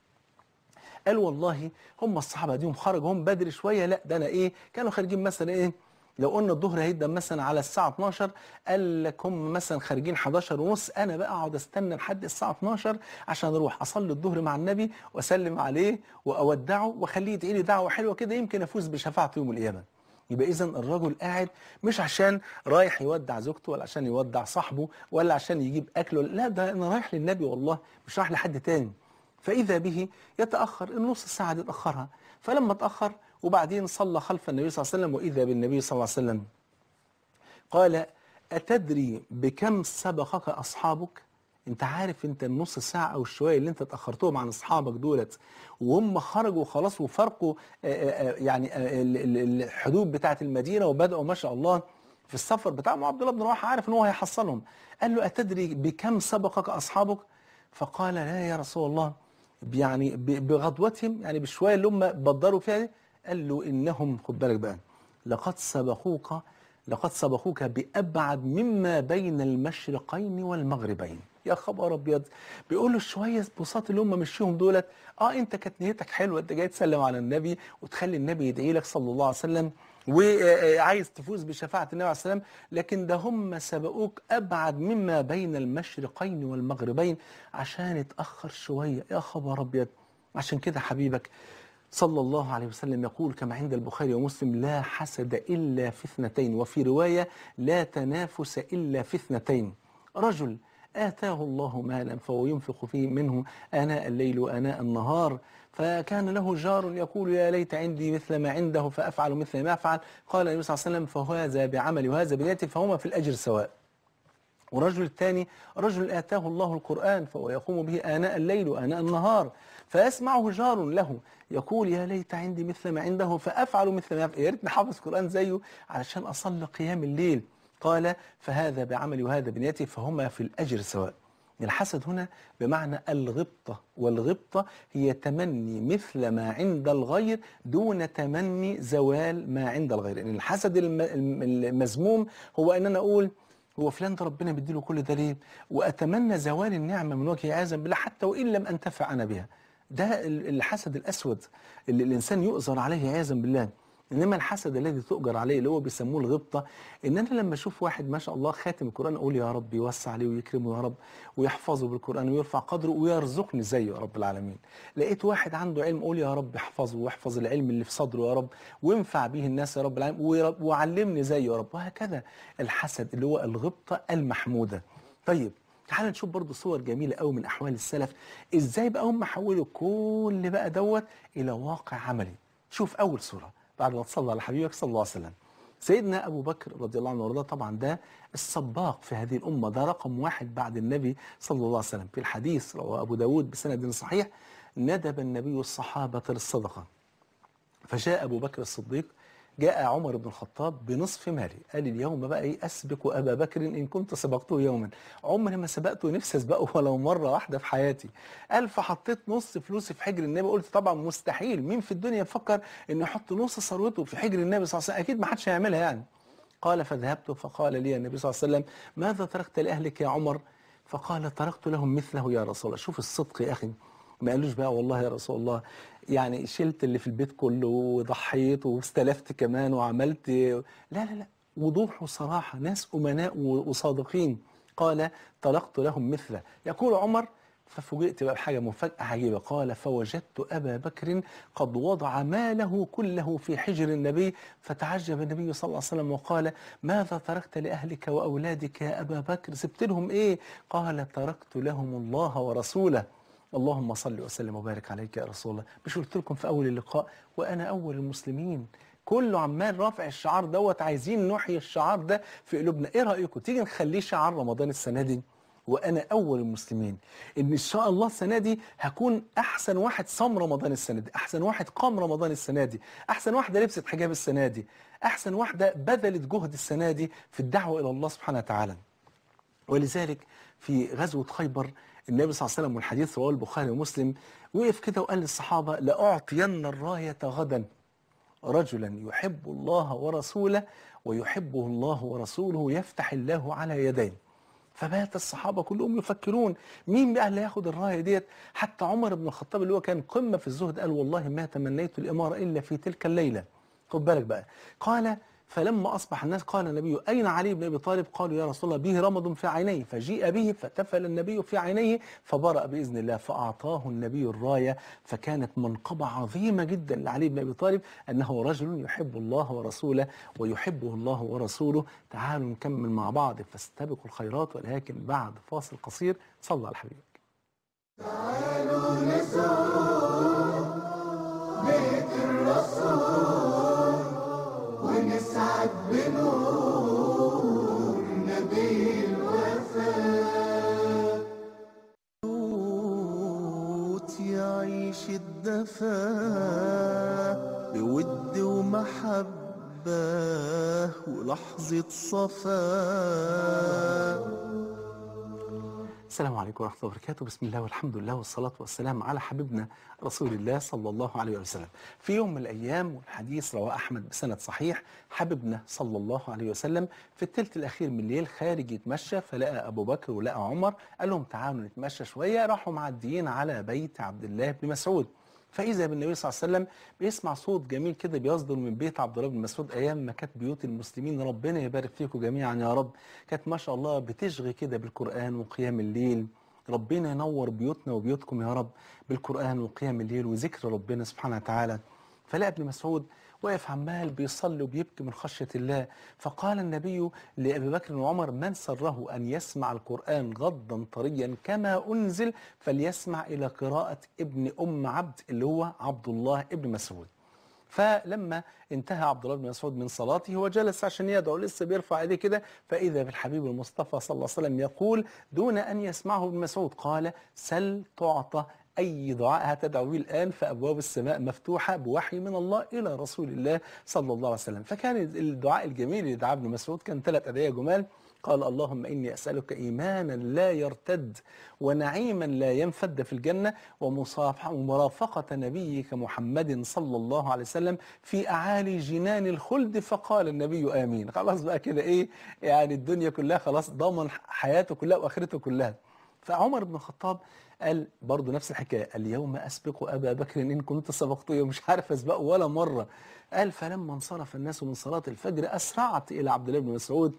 Speaker 2: قال والله هم الصحابة ديهم خرجوا هم بدري شوية لا ده أنا إيه كانوا خارجين مثلا إيه لو قلنا الظهر هيبدا مثلا على الساعة 12 قال لك هم مثلا خارجين 11 ونص انا بقى اقعد استنى لحد الساعة 12 عشان اروح اصلي الظهر مع النبي واسلم عليه واودعه واخليه يدعي لي دعوة حلوة كده يمكن افوز بشفاعته يوم القيامة يبقى اذا الرجل قاعد مش عشان رايح يودع زوجته ولا عشان يودع صاحبه ولا عشان يجيب اكله لا ده انا رايح للنبي والله مش رايح لحد تاني فاذا به يتاخر النص ساعه دي اتاخرها فلما اتاخر وبعدين صلى خلف النبي صلى الله عليه وسلم واذا بالنبي صلى الله عليه وسلم قال اتدري بكم سبقك اصحابك انت عارف انت النص ساعه او الشويه اللي انت اتاخرتهم عن اصحابك دولت وهم خرجوا خلاص وفرقوا آه، آه، يعني آه، ال- ال- الحدود بتاعه المدينه وبداوا ما شاء الله في السفر بتاعهم عبد الله بن رواحه عارف ان هو هيحصلهم قال له اتدري بكم سبقك اصحابك فقال لا يا رسول الله يعني ب- بغضوتهم يعني بالشويه اللي هم بدروا فيها دي قال له انهم خد بالك بقى لقد سبقوك لقد سبقوك بابعد مما بين المشرقين والمغربين يا خبر ابيض بيقول له شويه بساط اللي هم مشيهم دولت اه انت كانت نيتك حلوه انت جاي تسلم على النبي وتخلي النبي يدعي لك صلى الله عليه وسلم وعايز تفوز بشفاعه النبي عليه السلام لكن ده هم سبقوك ابعد مما بين المشرقين والمغربين عشان اتاخر شويه يا خبر ابيض عشان كده حبيبك صلى الله عليه وسلم يقول كما عند البخاري ومسلم لا حسد إلا في اثنتين وفي رواية لا تنافس إلا في اثنتين رجل آتاه الله مالا فهو ينفق فيه منه آناء الليل وآناء النهار فكان له جار يقول يا ليت عندي مثل ما عنده فأفعل مثل ما أفعل قال النبي صلى الله عليه وسلم فهذا بعمل وهذا بنيته فهما في الأجر سواء ورجل الثاني رجل آتاه الله القرآن فهو يقوم به آناء الليل وآناء النهار فيسمعه جار له يقول يا ليت عندي مثل ما عنده فأفعل مثل ما يفعل يا ريتني حافظ قرآن زيه علشان أصلي قيام الليل قال فهذا بعمل وهذا بنيته فهما في الأجر سواء الحسد هنا بمعنى الغبطة والغبطة هي تمني مثل ما عند الغير دون تمني زوال ما عند الغير يعني الحسد الم- الم- المذموم هو أن أنا أقول هو فلان ده ربنا مديله كل ده ليه وأتمنى زوال النعمة من وجهه عياذا بالله حتى وإن لم أنتفع أنا بها ده ال- الحسد الأسود اللي الإنسان يؤذر عليه عياذا بالله انما الحسد الذي تؤجر عليه اللي هو بيسموه الغبطه ان انا لما اشوف واحد ما شاء الله خاتم القران اقول يا رب يوسع عليه ويكرمه يا رب ويحفظه بالقران ويرفع قدره ويرزقني زيه يا رب العالمين لقيت واحد عنده علم اقول يا رب احفظه واحفظ العلم اللي في صدره يا رب وانفع به الناس يا رب العالمين ويرب- وعلمني زيه يا رب وهكذا الحسد اللي هو الغبطه المحموده طيب تعال نشوف برضه صور جميله قوي من احوال السلف ازاي بقى هم حولوا كل بقى دوت الى واقع عملي شوف اول صوره بعد ما تصلى على حبيبك صلى الله عليه وسلم سيدنا ابو بكر رضي الله عنه وارضاه طبعا ده السباق في هذه الامه ده رقم واحد بعد النبي صلى الله عليه وسلم في الحديث رواه ابو داود بسند صحيح ندب النبي الصحابه للصدقه فجاء أبو بكر الصديق جاء عمر بن الخطاب بنصف مالي قال اليوم بقى ايه اسبق ابا بكر ان كنت سبقته يوما عمري ما سبقته نفسي اسبقه ولو مره واحده في حياتي قال فحطيت نص فلوسي في حجر النبي قلت طبعا مستحيل مين في الدنيا يفكر انه يحط نص ثروته في حجر النبي صلى الله عليه وسلم اكيد ما حدش هيعملها يعني قال فذهبت فقال لي النبي صلى الله عليه وسلم ماذا تركت لاهلك يا عمر فقال تركت لهم مثله يا رسول الله شوف الصدق يا اخي ما قالوش بقى والله يا رسول الله يعني شلت اللي في البيت كله وضحيت واستلفت كمان وعملت لا لا لا وضوح وصراحة ناس أمناء وصادقين قال تركت لهم مثله يقول عمر ففوجئت بقى بحاجة مفاجأة عجيبة قال فوجدت أبا بكر قد وضع ماله كله في حجر النبي فتعجب النبي صلى الله عليه وسلم وقال ماذا تركت لأهلك وأولادك يا أبا بكر سبت لهم إيه قال تركت لهم الله ورسوله اللهم صل وسلم وبارك عليك يا رسول الله مش قلت لكم في اول اللقاء وانا اول المسلمين كله عمال رافع الشعار دوت عايزين نحيي الشعار ده في قلوبنا ايه رايكم تيجي نخليه شعار رمضان السنه دي وانا اول المسلمين ان ان شاء الله السنه دي هكون احسن واحد صام رمضان السنه دي احسن واحد قام رمضان السنه دي احسن واحده لبست حجاب السنه دي احسن واحده بذلت جهد السنه دي في الدعوه الى الله سبحانه وتعالى ولذلك في غزوة خيبر النبي صلى الله عليه وسلم والحديث رواه البخاري ومسلم وقف كده وقال للصحابة لأعطين الراية غدا رجلا يحب الله ورسوله ويحبه الله ورسوله يفتح الله على يديه فبات الصحابة كلهم يفكرون مين بقى اللي هياخد الراية ديت حتى عمر بن الخطاب اللي هو كان قمة في الزهد قال والله ما تمنيت الإمارة إلا في تلك الليلة خد بالك بقى قال فلما أصبح الناس قال النبي أين علي بن أبي طالب قالوا يا رسول الله به رمض في عينيه فجيء به فتفل النبي في عينيه فبرأ بإذن الله فأعطاه النبي الراية فكانت منقبة عظيمة جدا لعلي بن أبي طالب أنه رجل يحب الله ورسوله ويحبه الله ورسوله تعالوا نكمل مع بعض فاستبقوا الخيرات ولكن بعد فاصل قصير صلى على حبيبك
Speaker 1: بيت الرسول ونسعد بنور نبي الوفاء موت يعيش الدفا بود ومحبة ولحظة صفا
Speaker 2: السلام عليكم ورحمة الله وبركاته بسم الله والحمد لله والصلاة والسلام على حبيبنا رسول الله صلى الله عليه وسلم في يوم من الأيام والحديث رواه أحمد بسند صحيح حبيبنا صلى الله عليه وسلم في الثلث الأخير من الليل خارج يتمشى فلقى أبو بكر ولقى عمر قال لهم تعالوا نتمشى شوية راحوا معديين على بيت عبد الله بن مسعود فإذا بالنبي صلى الله عليه وسلم بيسمع صوت جميل كده بيصدر من بيت عبد الله بن مسعود أيام ما كانت بيوت المسلمين ربنا يبارك فيكم جميعا يا رب كانت ما شاء الله بتشغي كده بالقرآن وقيام الليل ربنا ينور بيوتنا وبيوتكم يا رب بالقرآن وقيام الليل وذكر ربنا سبحانه وتعالى فلقى ابن مسعود واقف عمال بيصلي وبيبكي من خشية الله فقال النبي لأبي بكر وعمر من سره أن يسمع القرآن غضا طريا كما أنزل فليسمع إلى قراءة ابن أم عبد اللي هو عبد الله ابن مسعود فلما انتهى عبد الله بن مسعود من صلاته هو جلس عشان يدعو لسه بيرفع ايديه كده فاذا بالحبيب المصطفى صلى الله عليه وسلم يقول دون ان يسمعه ابن مسعود قال سل تعطى اي دعاء هتدعو به الان فابواب السماء مفتوحه بوحي من الله الى رسول الله صلى الله عليه وسلم فكان الدعاء الجميل اللي دعاه ابن مسعود كان ثلاث ادعيه جمال قال اللهم إني أسألك إيمانا لا يرتد ونعيما لا ينفد في الجنة ومصافحة ومرافقة نبيك محمد صلى الله عليه وسلم في أعالي جنان الخلد فقال النبي آمين خلاص بقى كده إيه يعني الدنيا كلها خلاص ضمن حياته كلها وآخرته كلها فعمر بن الخطاب قال برضه نفس الحكاية اليوم أسبق أبا بكر إن كنت سبقته مش عارف أسبقه ولا مرة قال فلما انصرف الناس من صلاة الفجر أسرعت إلى عبد الله بن مسعود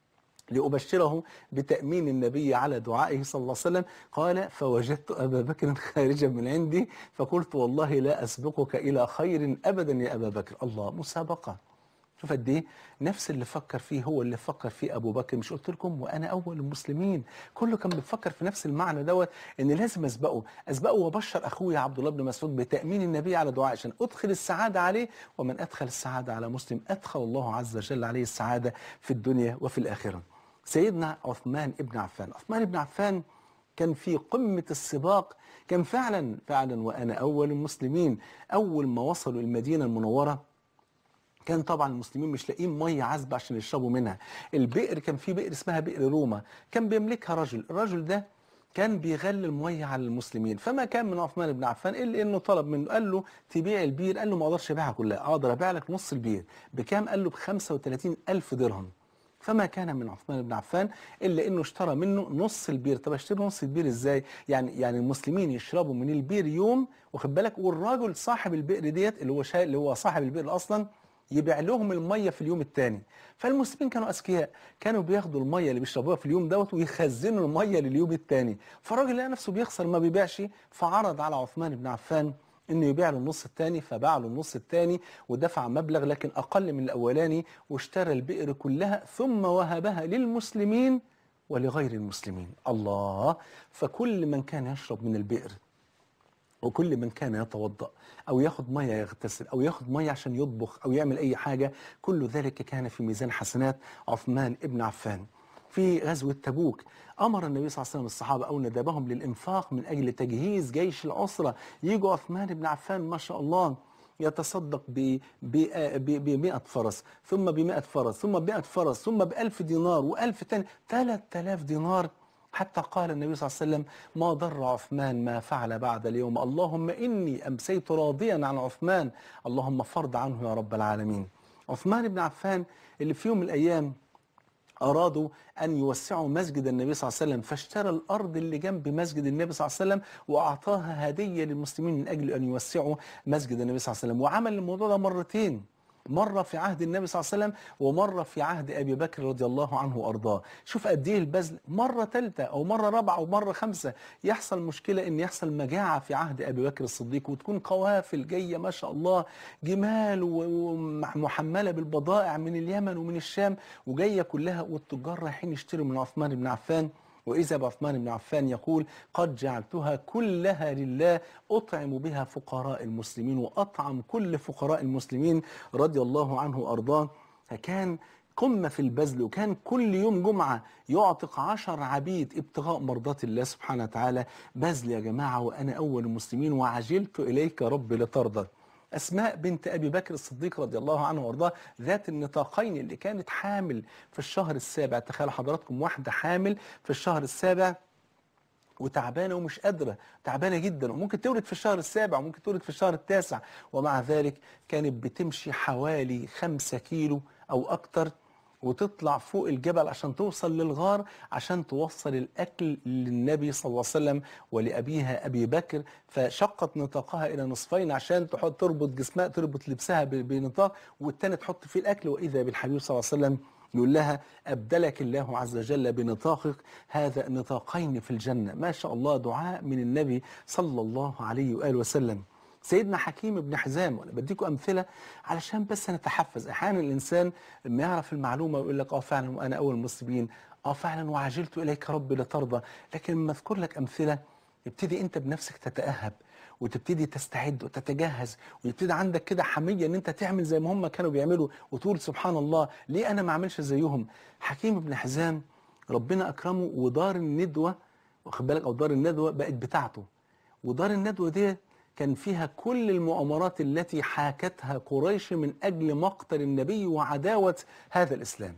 Speaker 2: لأبشره بتأمين النبي على دعائه صلى الله عليه وسلم قال فوجدت أبا بكر خارجا من عندي فقلت والله لا أسبقك إلى خير أبدا يا أبا بكر الله مسابقة شوف قد ايه نفس اللي فكر فيه هو اللي فكر فيه ابو بكر مش قلت لكم وانا اول المسلمين كله كان بيفكر في نفس المعنى دوت ان لازم اسبقه اسبقه وابشر اخويا عبد الله بن مسعود بتامين النبي على دعاء عشان ادخل السعاده عليه ومن ادخل السعاده على مسلم ادخل الله عز وجل عليه السعاده في الدنيا وفي الاخره سيدنا عثمان ابن عفان عثمان ابن عفان كان في قمة السباق كان فعلا فعلا وأنا أول المسلمين أول ما وصلوا المدينة المنورة كان طبعا المسلمين مش لاقيين ميه عذبه عشان يشربوا منها البئر كان في بئر اسمها بئر روما كان بيملكها رجل الرجل ده كان بيغلي الميه على المسلمين فما كان من عثمان بن عفان الا انه طلب منه قال له تبيع البير قال له ما اقدرش ابيعها كلها اقدر ابيع لك نص البير بكام قال له ب 35 الف درهم فما كان من عثمان بن عفان الا انه اشترى منه نص البير طب اشتري نص البير ازاي يعني يعني المسلمين يشربوا من البير يوم واخد بالك والراجل صاحب البئر ديت اللي هو شا... اللي هو صاحب البئر اصلا يبيع لهم الميه في اليوم الثاني فالمسلمين كانوا اذكياء كانوا بياخدوا الميه اللي بيشربوها في اليوم دوت ويخزنوا الميه لليوم الثاني فالراجل لقى نفسه بيخسر ما بيبيعش فعرض على عثمان بن عفان انه يبيع له النص الثاني فباع له النص الثاني ودفع مبلغ لكن اقل من الاولاني واشترى البئر كلها ثم وهبها للمسلمين ولغير المسلمين الله فكل من كان يشرب من البئر وكل من كان يتوضأ أو ياخد مية يغتسل أو ياخد مية عشان يطبخ أو يعمل أي حاجة كل ذلك كان في ميزان حسنات عثمان ابن عفان في غزوة تبوك أمر النبي صلى الله عليه وسلم الصحابة أو ندبهم للإنفاق من أجل تجهيز جيش العسرة يجوا عثمان بن عفان ما شاء الله يتصدق ب ب 100 فرس ثم ب 100 فرس ثم ب 100 فرس ثم ب 1000 دينار و1000 تاني 3000 دينار حتى قال النبي صلى الله عليه وسلم ما ضر عثمان ما فعل بعد اليوم اللهم إني أمسيت راضيا عن عثمان اللهم فرض عنه يا رب العالمين عثمان بن عفان اللي في يوم من الأيام أرادوا أن يوسعوا مسجد النبي صلى الله عليه وسلم فاشترى الأرض اللي جنب مسجد النبي صلى الله عليه وسلم وأعطاها هدية للمسلمين من أجل أن يوسعوا مسجد النبي صلى الله عليه وسلم وعمل الموضوع ده مرتين مرة في عهد النبي صلى الله عليه وسلم ومرة في عهد أبي بكر رضي الله عنه وأرضاه شوف قد إيه البذل مرة ثالثة أو مرة رابعة أو مرة خمسة يحصل مشكلة إن يحصل مجاعة في عهد أبي بكر الصديق وتكون قوافل جاية ما شاء الله جمال ومحملة بالبضائع من اليمن ومن الشام وجاية كلها والتجار رايحين يشتروا من عثمان بن عفان وإذا بعثمان بن عفان يقول قد جعلتها كلها لله أطعم بها فقراء المسلمين وأطعم كل فقراء المسلمين رضي الله عنه وأرضاه فكان قمة في البذل وكان كل يوم جمعة يعتق عشر عبيد ابتغاء مرضات الله سبحانه وتعالى بذل يا جماعة وأنا أول المسلمين وعجلت إليك رب لترضى أسماء بنت أبي بكر الصديق رضي الله عنه وارضاه ذات النطاقين اللي كانت حامل في الشهر السابع تخيل حضراتكم واحدة حامل في الشهر السابع وتعبانه ومش قادره تعبانه جدا وممكن تولد في الشهر السابع وممكن تولد في الشهر التاسع ومع ذلك كانت بتمشي حوالي خمسة كيلو او اكتر وتطلع فوق الجبل عشان توصل للغار عشان توصل الاكل للنبي صلى الله عليه وسلم ولابيها ابي بكر فشقت نطاقها الى نصفين عشان تحط تربط جسمها تربط لبسها ب- بنطاق والتاني تحط فيه الاكل واذا بالحبيب صلى الله عليه وسلم يقول لها أبدلك الله عز وجل بنطاقك هذا نطاقين في الجنة ما شاء الله دعاء من النبي صلى الله عليه وآله وسلم سيدنا حكيم بن حزام وانا بديكم امثله علشان بس نتحفز احيانا الانسان لما يعرف المعلومه ويقول لك اه فعلا وانا اول المسلمين اه فعلا وعجلت اليك ربي لترضى لكن لما اذكر لك امثله يبتدي انت بنفسك تتاهب وتبتدي تستعد وتتجهز ويبتدي عندك كده حميه ان انت تعمل زي ما هم كانوا بيعملوا وتقول سبحان الله ليه انا ما اعملش زيهم حكيم بن حزام ربنا اكرمه ودار الندوه واخد بالك او دار الندوه بقت بتاعته ودار الندوه دي كان فيها كل المؤامرات التي حاكتها قريش من اجل مقتل النبي وعداوه هذا الاسلام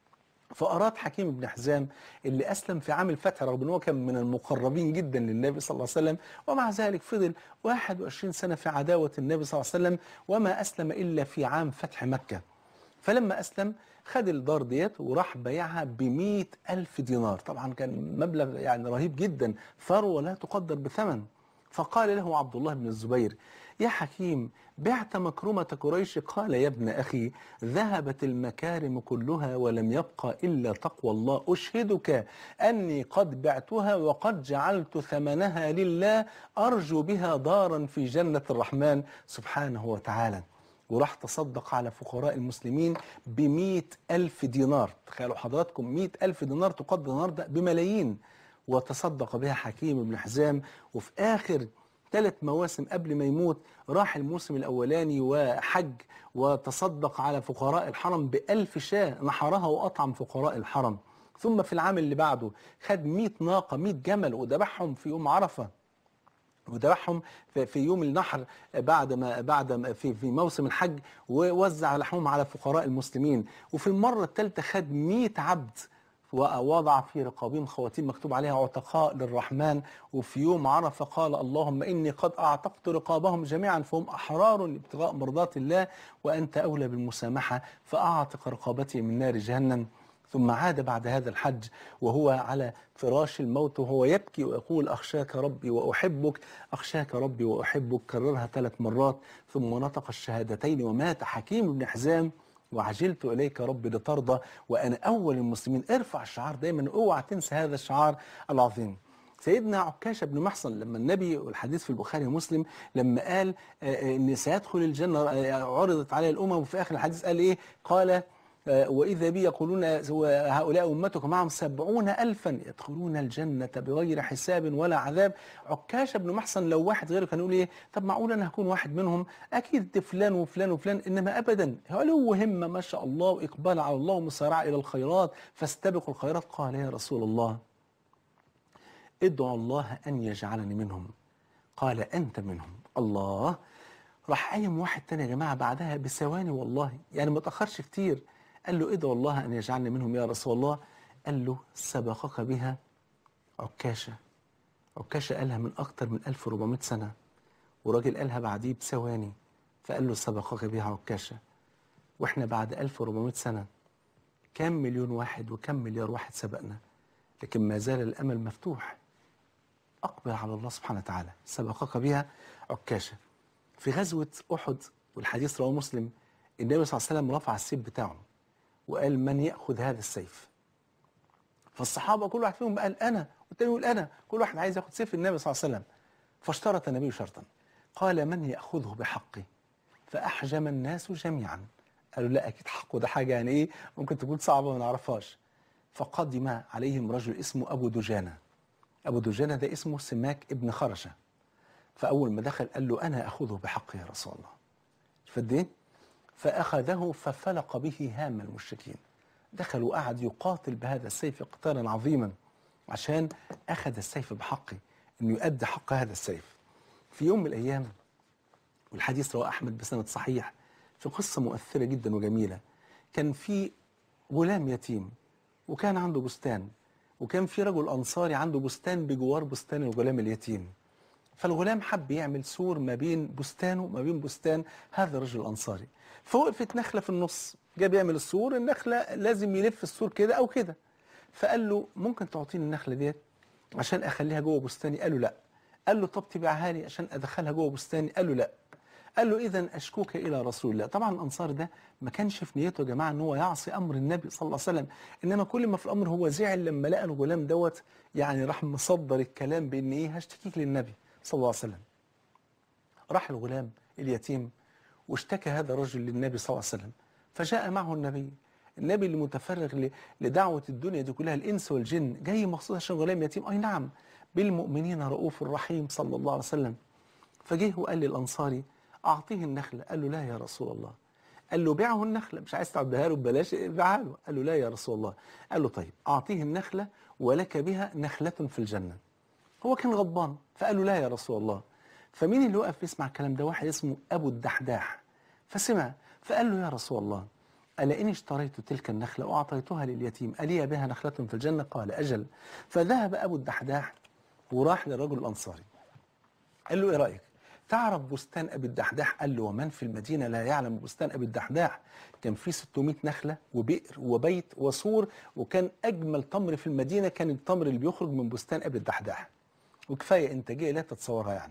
Speaker 2: فأراد حكيم بن حزام اللي أسلم في عام الفتح رغم أنه كان من المقربين جدا للنبي صلى الله عليه وسلم ومع ذلك فضل 21 سنة في عداوة النبي صلى الله عليه وسلم وما أسلم إلا في عام فتح مكة فلما أسلم خد الدار ديت وراح بيعها ب ألف دينار طبعا كان مبلغ يعني رهيب جدا ثروة لا تقدر بثمن فقال له عبد الله بن الزبير يا حكيم بعت مكرمة قريش قال يا ابن أخي ذهبت المكارم كلها ولم يبقى إلا تقوى الله أشهدك أني قد بعتها وقد جعلت ثمنها لله أرجو بها دارا في جنة الرحمن سبحانه وتعالى وراح تصدق على فقراء المسلمين بمئة ألف دينار تخيلوا حضراتكم مئة ألف دينار تقدر النهاردة بملايين وتصدق بها حكيم بن حزام وفي آخر ثلاث مواسم قبل ما يموت راح الموسم الأولاني وحج وتصدق على فقراء الحرم بألف شاة نحرها وأطعم فقراء الحرم ثم في العام اللي بعده خد 100 ناقة 100 جمل وذبحهم في يوم عرفة وذبحهم في في يوم النحر بعد ما بعد ما في في موسم الحج ووزع لحمهم على فقراء المسلمين وفي المرة الثالثة خد 100 عبد ووضع في رقابهم خواتيم مكتوب عليها عتقاء للرحمن وفي يوم عرفة قال اللهم إني قد أعتقت رقابهم جميعا فهم أحرار لابتغاء مرضات الله وأنت أولى بالمسامحة فأعتق رقابتي من نار جهنم ثم عاد بعد هذا الحج وهو على فراش الموت وهو يبكي ويقول أخشاك ربي وأحبك أخشاك ربي وأحبك كررها ثلاث مرات ثم نطق الشهادتين ومات حكيم بن حزام وعجلت إليك ربي لترضى وأنا أول المسلمين ارفع الشعار دايما اوعى تنسى هذا الشعار العظيم سيدنا عكاشة بن محصن لما النبي والحديث في البخاري ومسلم لما قال آه، آه، ان سيدخل الجنة آه، عرضت عليه الأمم وفي آخر الحديث قال إيه قال آه، وإذا بي يقولون هؤلاء أمتك معهم سبعون ألفا يدخلون الجنة بغير حساب ولا عذاب عكاشة بن محصن لو واحد غيره كان يقول إيه طب معقول أنا هكون واحد منهم أكيد فلان وفلان وفلان إنما أبدا علو همة ما شاء الله وإقبال على الله ومسارعة إلى الخيرات فاستبقوا الخيرات قال يا رسول الله ادعوا الله أن يجعلني منهم قال أنت منهم الله راح قايم واحد تاني يا جماعة بعدها بثواني والله يعني ما تأخرش كتير قال له ادعوا الله أن يجعلني منهم يا رسول الله قال له سبقك بها عكاشة عكاشة قالها من أكتر من 1400 سنة وراجل قالها بعديه بثواني فقال له سبقك بها عكاشة واحنا بعد 1400 سنة كم مليون واحد وكم مليار واحد سبقنا لكن ما زال الأمل مفتوح أقبل على الله سبحانه وتعالى سبقك بها عكاشة في غزوة أحد والحديث رواه مسلم النبي صلى الله عليه وسلم رفع السيف بتاعه وقال من يأخذ هذا السيف فالصحابة كل واحد فيهم قال أنا والتاني يقول أنا كل واحد عايز ياخد سيف النبي صلى الله عليه وسلم فاشترط النبي شرطا قال من يأخذه بحقه فأحجم الناس جميعا قالوا لا أكيد حقه ده حاجة يعني إيه ممكن تكون صعبة ما نعرفهاش فقدم عليهم رجل اسمه أبو دجانة أبو دجانة ده اسمه سماك ابن خرشة فأول ما دخل قال له أنا أخذه بحقه يا رسول الله فد إيه؟ فأخذه ففلق به هام المشركين دخل وقعد يقاتل بهذا السيف قتالا عظيما عشان أخذ السيف بحقه إنه يؤدي حق هذا السيف في يوم من الأيام والحديث رواه أحمد بسند صحيح في قصة مؤثرة جدا وجميلة كان في غلام يتيم وكان عنده بستان وكان في رجل أنصاري عنده بستان بجوار بستان الغلام اليتيم فالغلام حب يعمل سور ما بين بستانه وما بين بستان هذا الرجل الأنصاري فوقفت نخلة في النص جاب يعمل السور النخلة لازم يلف السور كده أو كده فقال له ممكن تعطيني النخلة ديت عشان أخليها جوه بستاني قال له لا قال له طب تبيعها لي عشان أدخلها جوه بستاني قال له لا قال له إذا أشكوك إلى رسول الله طبعا الأنصار ده ما كانش في نيته يا جماعة إن هو يعصي أمر النبي صلى الله عليه وسلم إنما كل ما في الأمر هو زعل لما لقى الغلام دوت يعني راح مصدر الكلام بإن إيه هشتكيك للنبي صلى الله عليه وسلم راح الغلام اليتيم واشتكى هذا الرجل للنبي صلى الله عليه وسلم فجاء معه النبي النبي اللي متفرغ ل- لدعوة الدنيا دي كلها الإنس والجن جاي مخصوص عشان غلام يتيم أي نعم بالمؤمنين رؤوف رحيم صلى الله عليه وسلم فجه وقال للأنصاري أعطيه النخلة قال له لا يا رسول الله قال له بيعه النخلة مش عايز تعديها له ببلاش بيعها له قال له لا يا رسول الله قال له طيب أعطيه النخلة ولك بها نخلة في الجنة هو كان غضبان فقال له لا يا رسول الله فمين اللي وقف يسمع الكلام ده واحد اسمه أبو الدحداح فسمع فقال له يا رسول الله ألا إني اشتريت تلك النخلة وأعطيتها لليتيم ألي بها نخلة في الجنة قال أجل فذهب أبو الدحداح وراح للرجل الأنصاري قال له إيه رأيك تعرف بستان أبي الدحداح قال له ومن في المدينة لا يعلم بستان أبي الدحداح كان فيه 600 نخلة وبئر وبيت وسور وكان أجمل تمر في المدينة كان التمر اللي بيخرج من بستان أبي الدحداح وكفاية إنتاجية لا تتصورها يعني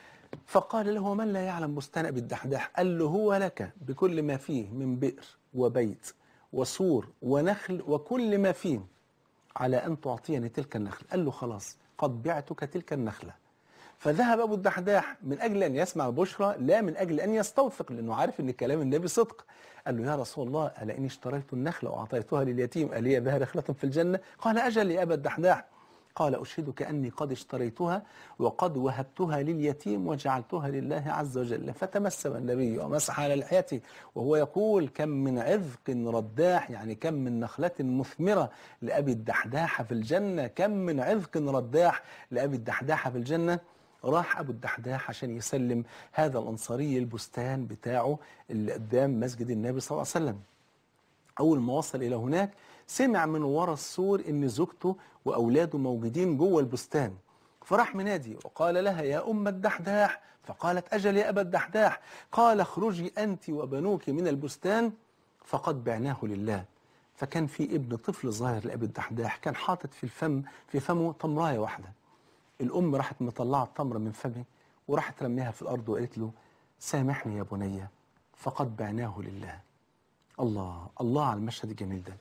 Speaker 2: فقال له من لا يعلم بستان أبي الدحداح قال له هو لك بكل ما فيه من بئر وبيت وسور ونخل وكل ما فيه على أن تعطيني تلك النخلة قال له خلاص قد بعتك تلك النخلة فذهب أبو الدحداح من أجل أن يسمع بشرى لا من أجل أن يستوثق لأنه عارف أن كلام النبي صدق قال له يا رسول الله ألا إني اشتريت النخلة وأعطيتها لليتيم ألي بها نخلة في الجنة قال أجل يا أبا الدحداح قال أشهدك أني قد اشتريتها وقد وهبتها لليتيم وجعلتها لله عز وجل فتمسم النبي ومسح على لحيته وهو يقول كم من عذق رداح يعني كم من نخلة مثمرة لأبي الدحداح في الجنة كم من عذق رداح لأبي الدحداح في الجنة راح أبو الدحداح عشان يسلم هذا الأنصاري البستان بتاعه اللي قدام مسجد النبي صلى الله عليه وسلم أول ما وصل إلى هناك سمع من ورا السور إن زوجته وأولاده موجودين جوه البستان فراح منادي وقال لها يا أم الدحداح فقالت أجل يا أبا الدحداح قال اخرجي أنت وبنوك من البستان فقد بعناه لله فكان في ابن طفل صغير لأبي الدحداح كان حاطط في الفم في فمه تمراية واحدة الأم راحت مطلعة التمرة من فمه وراحت رميها في الأرض وقالت له سامحني يا بني فقد بعناه لله الله الله على المشهد الجميل ده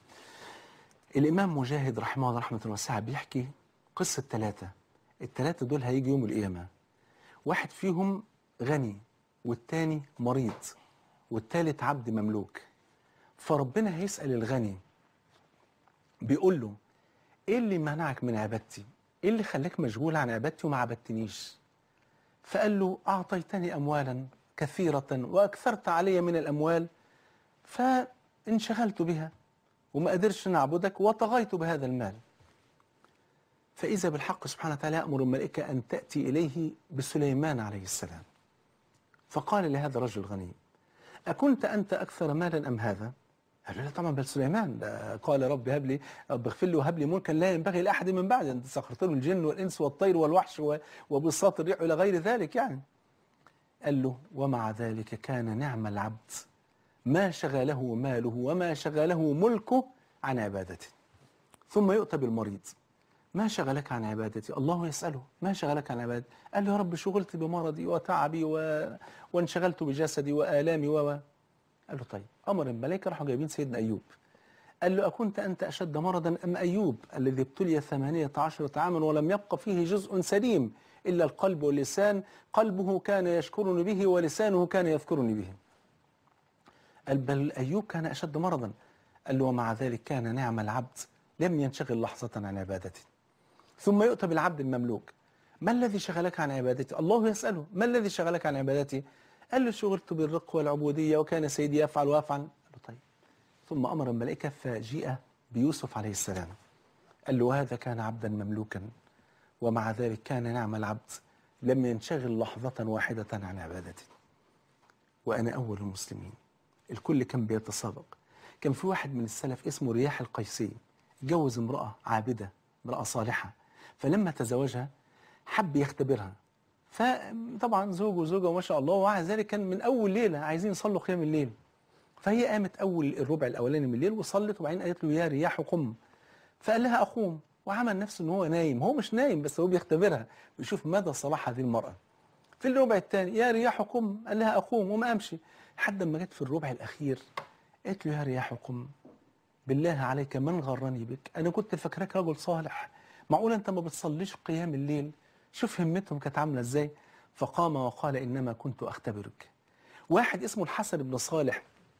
Speaker 2: الإمام مجاهد رحمه الله رحمة واسعة بيحكي قصة ثلاثة الثلاثة دول هيجي يوم القيامة واحد فيهم غني والتاني مريض والتالت عبد مملوك فربنا هيسأل الغني بيقول له ايه اللي منعك من عبادتي ايه اللي خلاك مشغول عن عبادتي وما عبدتنيش فقال له اعطيتني اموالا كثيرة واكثرت علي من الاموال فانشغلت بها وما قدرش نعبدك وطغيت بهذا المال فإذا بالحق سبحانه وتعالى يأمر الملائكة أن تأتي إليه بسليمان عليه السلام فقال لهذا الرجل الغني أكنت أنت أكثر مالا أم هذا؟ قال له لا طبعا بل سليمان ده قال رب هب لي رب اغفر لي وهب لي ملكا لا ينبغي لأحد من بعد أنت سخرت له الجن والإنس والطير والوحش و- وبساط الريح إلى غير ذلك يعني قال له ومع ذلك كان نعم العبد ما شغله ماله وما شغله ملكه عن عبادته ثم يؤتى بالمريض ما شغلك عن عبادتي الله يسأله ما شغلك عن عبادتي قال له يا رب شغلت بمرضي وتعبي و... وانشغلت بجسدي وآلامي و و- قال له طيب أمر الملائكة راحوا جايبين سيدنا أيوب قال له أكنت أنت أشد مرضا أم أيوب الذي ابتلي ثمانية عشرة عاما ولم يبق فيه جزء سليم إلا القلب واللسان قلبه كان يشكرني به ولسانه كان يذكرني به قال بل أيوب كان أشد مرضا قال له ومع ذلك كان نعم العبد لم ينشغل لحظة عن عبادته ثم يؤتى بالعبد المملوك ما الذي شغلك عن عبادتي الله يسأله ما الذي شغلك عن عبادتي قال له شغلت بالرق والعبودية وكان سيدي يفعل ويفعل قال له طيب ثم أمر الملائكة فجيء بيوسف عليه السلام قال له وهذا كان عبدا مملوكا ومع ذلك كان نعم العبد لم ينشغل لحظة واحدة عن عبادته وأنا أول المسلمين الكل كان بيتسابق كان في واحد من السلف اسمه رياح القيسي اتجوز امرأة عابدة امرأة صالحة فلما تزوجها حب يختبرها فطبعا زوج وزوجة وما شاء الله ومع ذلك كان من أول ليلة عايزين يصلوا قيام الليل فهي قامت أول الربع الأولاني من الليل وصلت وبعدين قالت له يا رياح قم فقال لها أقوم وعمل نفسه إن هو نايم هو مش نايم بس هو بيختبرها بيشوف مدى صلاح هذه المرأة في الربع الثاني يا رياح قم قال لها أقوم وما أمشي لحد ما جت في الربع الأخير قالت له يا رياح قم بالله عليك من غرني بك أنا كنت فاكراك رجل صالح معقول أنت ما بتصليش قيام الليل شوف همتهم كانت عاملة إزاي فقام وقال إنما كنت أختبرك واحد اسمه الحسن بن صالح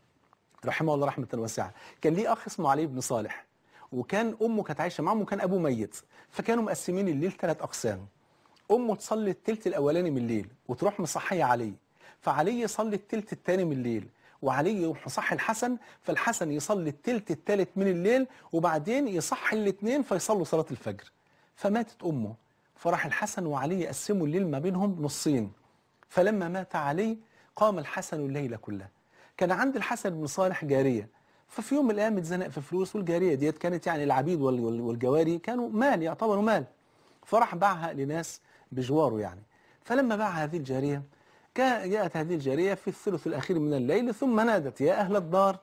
Speaker 2: رحمه الله رحمة واسعة كان ليه أخ اسمه علي بن صالح وكان أمه كانت عايشة معاهم وكان أبوه ميت فكانوا مقسمين الليل ثلاث أقسام أمه تصلي التلت الأولاني من الليل وتروح مصحية علي فعلي يصلي التلت الثاني من الليل وعلي يروح مصحي الحسن فالحسن يصلي التلت الثالث من الليل وبعدين يصحي الاثنين فيصلوا صلاة الفجر فماتت أمه فراح الحسن وعلي يقسموا الليل ما بينهم نصين فلما مات علي قام الحسن الليل كله كان عند الحسن بن صالح جارية ففي يوم من الأيام اتزنق في فلوس والجارية ديت كانت يعني العبيد وال- وال- والجواري كانوا مال يعتبروا مال فراح باعها لناس بجواره يعني فلما باع هذه الجارية كا- جاءت هذه الجارية في الثلث الأخير من الليل ثم نادت يا أهل الدار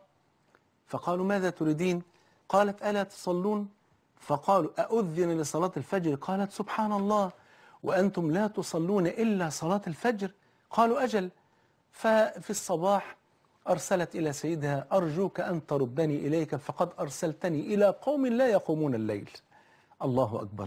Speaker 2: فقالوا ماذا تريدين قالت ألا تصلون فقالوا أؤذن لصلاة الفجر قالت سبحان الله وأنتم لا تصلون إلا صلاة الفجر قالوا أجل ففي الصباح أرسلت إلى سيدها أرجوك أن تردني إليك فقد أرسلتني إلى قوم لا يقومون الليل الله أكبر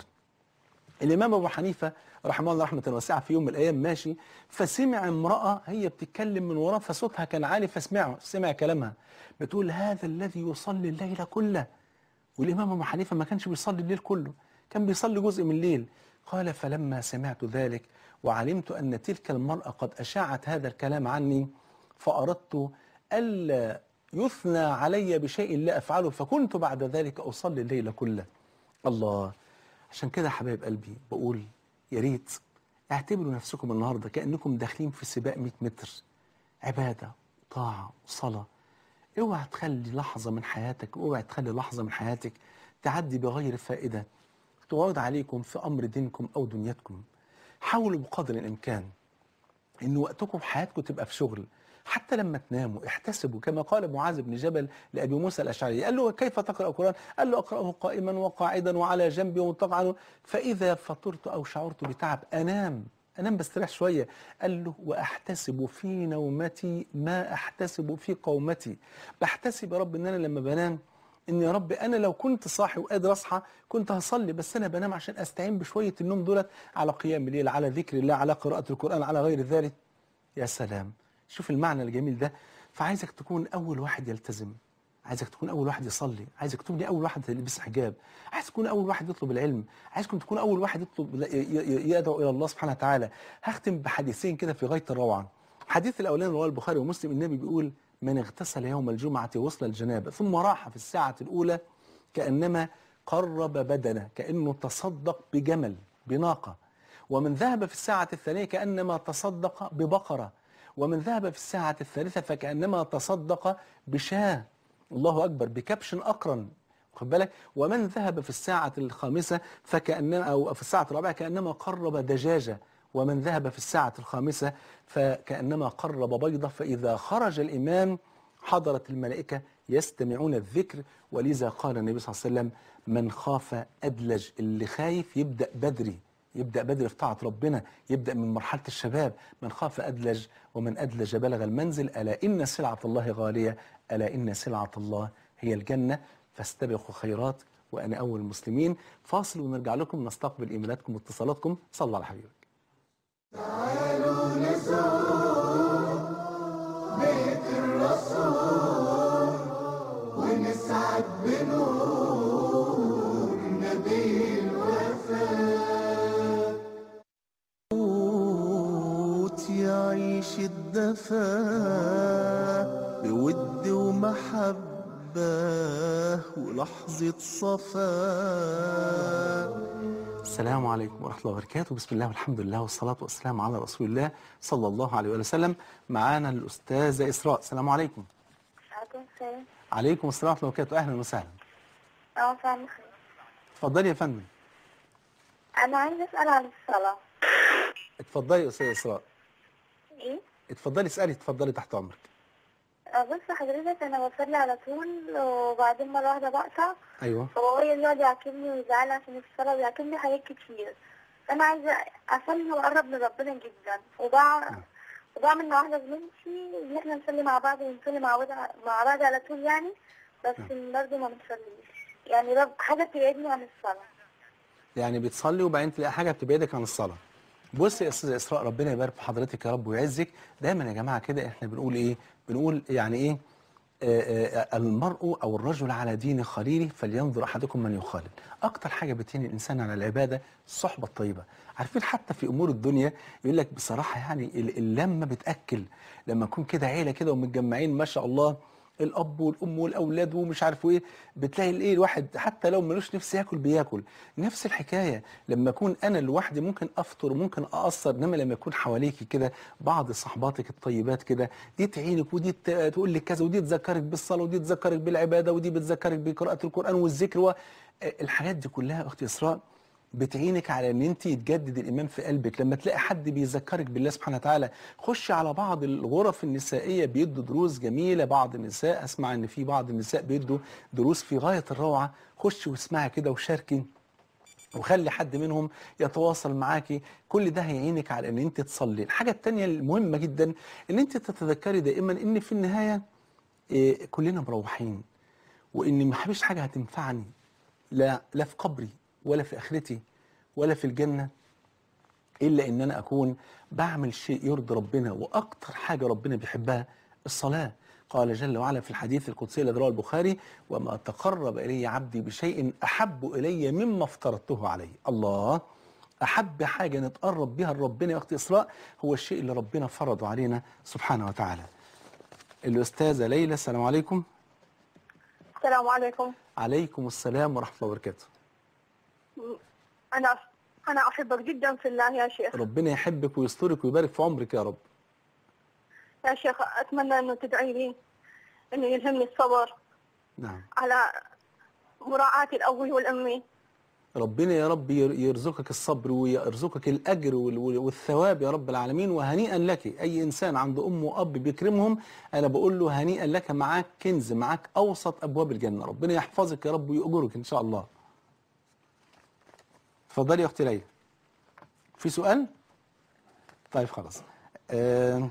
Speaker 2: الإمام أبو حنيفة رحمه الله رحمة واسعة في يوم من الأيام ماشي فسمع امرأة هي بتتكلم من وراه فصوتها كان عالي فسمعه سمع كلامها بتقول هذا الذي يصلي الليل كله والإمام أبو حنيفة ما كانش بيصلي الليل كله كان بيصلي جزء من الليل قال فلما سمعت ذلك وعلمت أن تلك المرأة قد أشاعت هذا الكلام عني فأردت ألا يثنى علي بشيء لا أفعله فكنت بعد ذلك أصلي الليل كله الله عشان كده يا حبايب قلبي بقول يا ريت اعتبروا نفسكم النهارده كأنكم داخلين في سباق 100 متر عبادة طاعة وصلاة اوعى تخلي لحظة من حياتك اوعى تخلي لحظة من حياتك تعدي بغير فائدة تعود عليكم في أمر دينكم أو دنيتكم حاولوا بقدر الإمكان ان وقتكم في حياتكم تبقى في شغل حتى لما تناموا احتسبوا كما قال معاذ بن جبل لابي موسى الاشعري قال له كيف تقرا القران؟ قال له اقراه قائما وقاعدا وعلى جنبي ومضطجعا فاذا فطرت او شعرت بتعب انام انام بستريح شويه قال له واحتسب في نومتي ما احتسب في قومتي بحتسب يا رب ان انا لما بنام ان يا رب انا لو كنت صاحي وقادر اصحى كنت هصلي بس انا بنام عشان استعين بشويه النوم دولت على قيام الليل على ذكر الله على قراءه القران على غير ذلك يا سلام شوف المعنى الجميل ده فعايزك تكون اول واحد يلتزم عايزك تكون اول واحد يصلي عايزك تكون اول واحد يلبس حجاب عايز تكون اول واحد يطلب العلم عايزكم تكون اول واحد يطلب ي- ي- يدعو الى الله سبحانه وتعالى هختم بحديثين كده في غايه الروعه الحديث الاولاني رواه البخاري ومسلم النبي بيقول من اغتسل يوم الجمعه وصل الجنابه ثم راح في الساعه الاولى كانما قرب بدنه كانه تصدق بجمل بناقه ومن ذهب في الساعه الثانيه كانما تصدق ببقره ومن ذهب في الساعه الثالثه فكانما تصدق بشاه الله اكبر بكبش اقرن خد بالك ومن ذهب في الساعة الخامسة فكأنما أو في الساعة الرابعة كأنما قرب دجاجة ومن ذهب في الساعة الخامسة فكأنما قرب بيضة فإذا خرج الإمام حضرت الملائكة يستمعون الذكر ولذا قال النبي صلى الله عليه وسلم من خاف أدلج اللي خايف يبدأ بدري يبدأ بدري في طاعة ربنا يبدأ من مرحلة الشباب من خاف أدلج ومن أدلج بلغ المنزل ألا إن سلعة الله غالية ألا إن سلعة الله هي الجنة فاستبقوا خيرات وأنا أول المسلمين فاصل ونرجع لكم نستقبل إيميلاتكم واتصالاتكم صلى على حبيبك
Speaker 1: بيت الرسول ونسعد بنور نبي الوفاء موت يعيش الدفا بود ومحبة ولحظة صفاء
Speaker 2: السلام عليكم ورحمة الله وبركاته بسم الله والحمد لله والصلاة والسلام على رسول الله صلى الله عليه وآله وسلم معانا الأستاذة إسراء السلام عليكم
Speaker 3: عليكم السلام
Speaker 2: عليكم السلام ورحمة الله وبركاته أهلا وسهلا
Speaker 3: اه فعلا خير
Speaker 2: اتفضلي يا فندم
Speaker 3: أنا عايزة أسأل عن الصلاة
Speaker 2: اتفضلي يا استاذه اسراء
Speaker 3: إيه؟
Speaker 2: اتفضلي اسالي اتفضلي تحت امرك
Speaker 3: آه، بص حضرتك أنا بصلي على طول وبعدين مرة واحدة بقطع
Speaker 2: ايوه
Speaker 3: فبابايا يقعد يعاكلني ويزعل عشان الصلاة ويعاكلني حاجات كتير فأنا عايزة أصلي وأقرب من ربنا جدا وبع...
Speaker 2: نعم.
Speaker 3: وبعمل مع واحدة زميلتي إن إحنا نصلي مع بعض ونصلي مع بعض مع بعض على طول يعني بس برضه ما بنصليش يعني رب حاجة تبعدني عن الصلاة
Speaker 2: يعني بتصلي وبعدين تلاقي حاجه بتبعدك عن الصلاه بصي يا استاذه اسراء ربنا يبارك في حضرتك يا رب ويعزك دايما يا جماعه كده احنا بنقول ايه بنقول يعني ايه آه، آه، المرء او الرجل على دين خليله فلينظر احدكم من يخالل اكتر حاجه بتهين الانسان على العباده الصحبه الطيبه عارفين حتى في امور الدنيا يقول لك بصراحه يعني ال- اللمه بتاكل لما يكون كده عيله كده ومتجمعين ما شاء الله الاب والام والاولاد ومش عارف ايه بتلاقي الايه الواحد حتى لو ملوش نفس ياكل بياكل نفس الحكايه لما اكون انا لوحدي ممكن افطر ممكن اقصر انما لما يكون حواليكي كده بعض صحباتك الطيبات كده دي تعينك ودي ت- تقول لك كذا ودي تذكرك بالصلاه ودي تذكرك بالعباده ودي بتذكرك بقراءه القران والذكر و- الحاجات دي كلها يا اختي اسراء بتعينك على ان انت يتجدد الايمان في قلبك لما تلاقي حد بيذكرك بالله سبحانه وتعالى خش على بعض الغرف النسائيه بيدوا دروس جميله بعض النساء اسمع ان في بعض النساء بيدوا دروس في غايه الروعه خش واسمعي كده وشاركي وخلي حد منهم يتواصل معاكي كل ده هيعينك على ان انت تصلي الحاجه الثانيه المهمه جدا ان انت تتذكري دائما ان في النهايه إيه، كلنا مروحين وان ما فيش حاجه هتنفعني لا لا في قبري ولا في اخرتي ولا في الجنه الا ان انا اكون بعمل شيء يرضي ربنا واكتر حاجه ربنا بيحبها الصلاه قال جل وعلا في الحديث القدسي الذي رواه البخاري وما تقرب الي عبدي بشيء احب الي مما افترضته عليه الله احب حاجه نتقرب بها لربنا يا اختي اسراء هو الشيء اللي ربنا فرضه علينا سبحانه وتعالى الاستاذه ليلى السلام عليكم
Speaker 3: السلام عليكم
Speaker 2: عليكم السلام ورحمه الله وبركاته
Speaker 3: أنا أنا أحبك جدا في الله يا شيخ
Speaker 2: ربنا يحبك ويسترك ويبارك في عمرك يا رب
Speaker 3: يا شيخ أتمنى أنه تدعي لي أنه يلهمني الصبر
Speaker 2: نعم
Speaker 3: على مراعاة الأبوي والأمي
Speaker 2: ربنا يا رب ير- يرزقك الصبر ويرزقك الأجر وال- وال- والثواب يا رب العالمين وهنيئا لك أي إنسان عنده أم وأب بيكرمهم أنا بقول له هنيئا لك معاك كنز معاك أوسط أبواب الجنة ربنا يحفظك يا رب ويأجرك إن شاء الله اتفضلي يا أختي ليلى في سؤال؟ طيب خلاص آه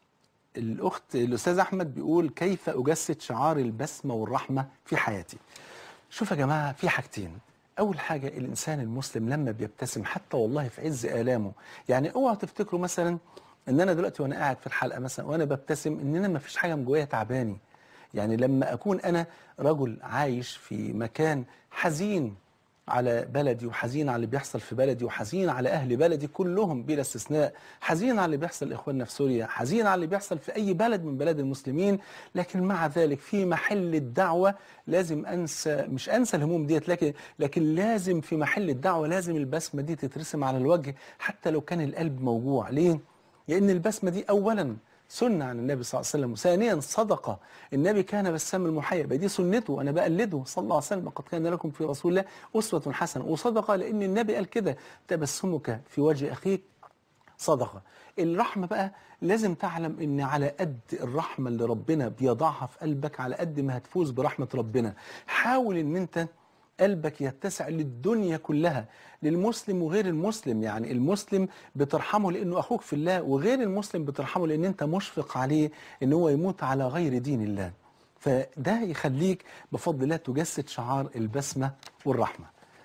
Speaker 2: الأخت الأستاذ أحمد بيقول كيف أجسد شعار البسمة والرحمة في حياتي شوف يا جماعة في حاجتين أول حاجة الإنسان المسلم لما بيبتسم حتى والله في عز آلامه يعني اوعوا تفتكروا مثلا إن أنا دلوقتي وأنا قاعد في الحلقة مثلا وأنا ببتسم إن أنا ما فيش حاجة من جوايا تعباني يعني لما أكون أنا رجل عايش في مكان حزين على بلدي وحزين على اللي بيحصل في بلدي وحزين على اهل بلدي كلهم بلا استثناء حزين على اللي بيحصل لاخواننا في سوريا حزين على اللي بيحصل في اي بلد من بلاد المسلمين لكن مع ذلك في محل الدعوه لازم انسى مش انسى الهموم ديت لكن لكن لازم في محل الدعوه لازم البسمه دي تترسم على الوجه حتى لو كان القلب موجوع ليه لان البسمه دي اولا سنة عن النبي صلى الله عليه وسلم وثانيا صدقة النبي كان بسام المحيا دي سنته أنا بقلده صلى الله عليه وسلم قد كان لكم في رسول الله أسوة حسنة وصدقة لأن النبي قال كده تبسمك في وجه أخيك صدقة الرحمة بقى لازم تعلم ان على قد الرحمة اللي ربنا بيضعها في قلبك على قد ما هتفوز برحمة ربنا حاول ان انت قلبك يتسع للدنيا كلها للمسلم وغير المسلم يعني المسلم بترحمه لانه اخوك في الله وغير المسلم بترحمه لان انت مشفق عليه ان هو يموت على غير دين الله فده يخليك بفضل الله تجسد شعار البسمة والرحمة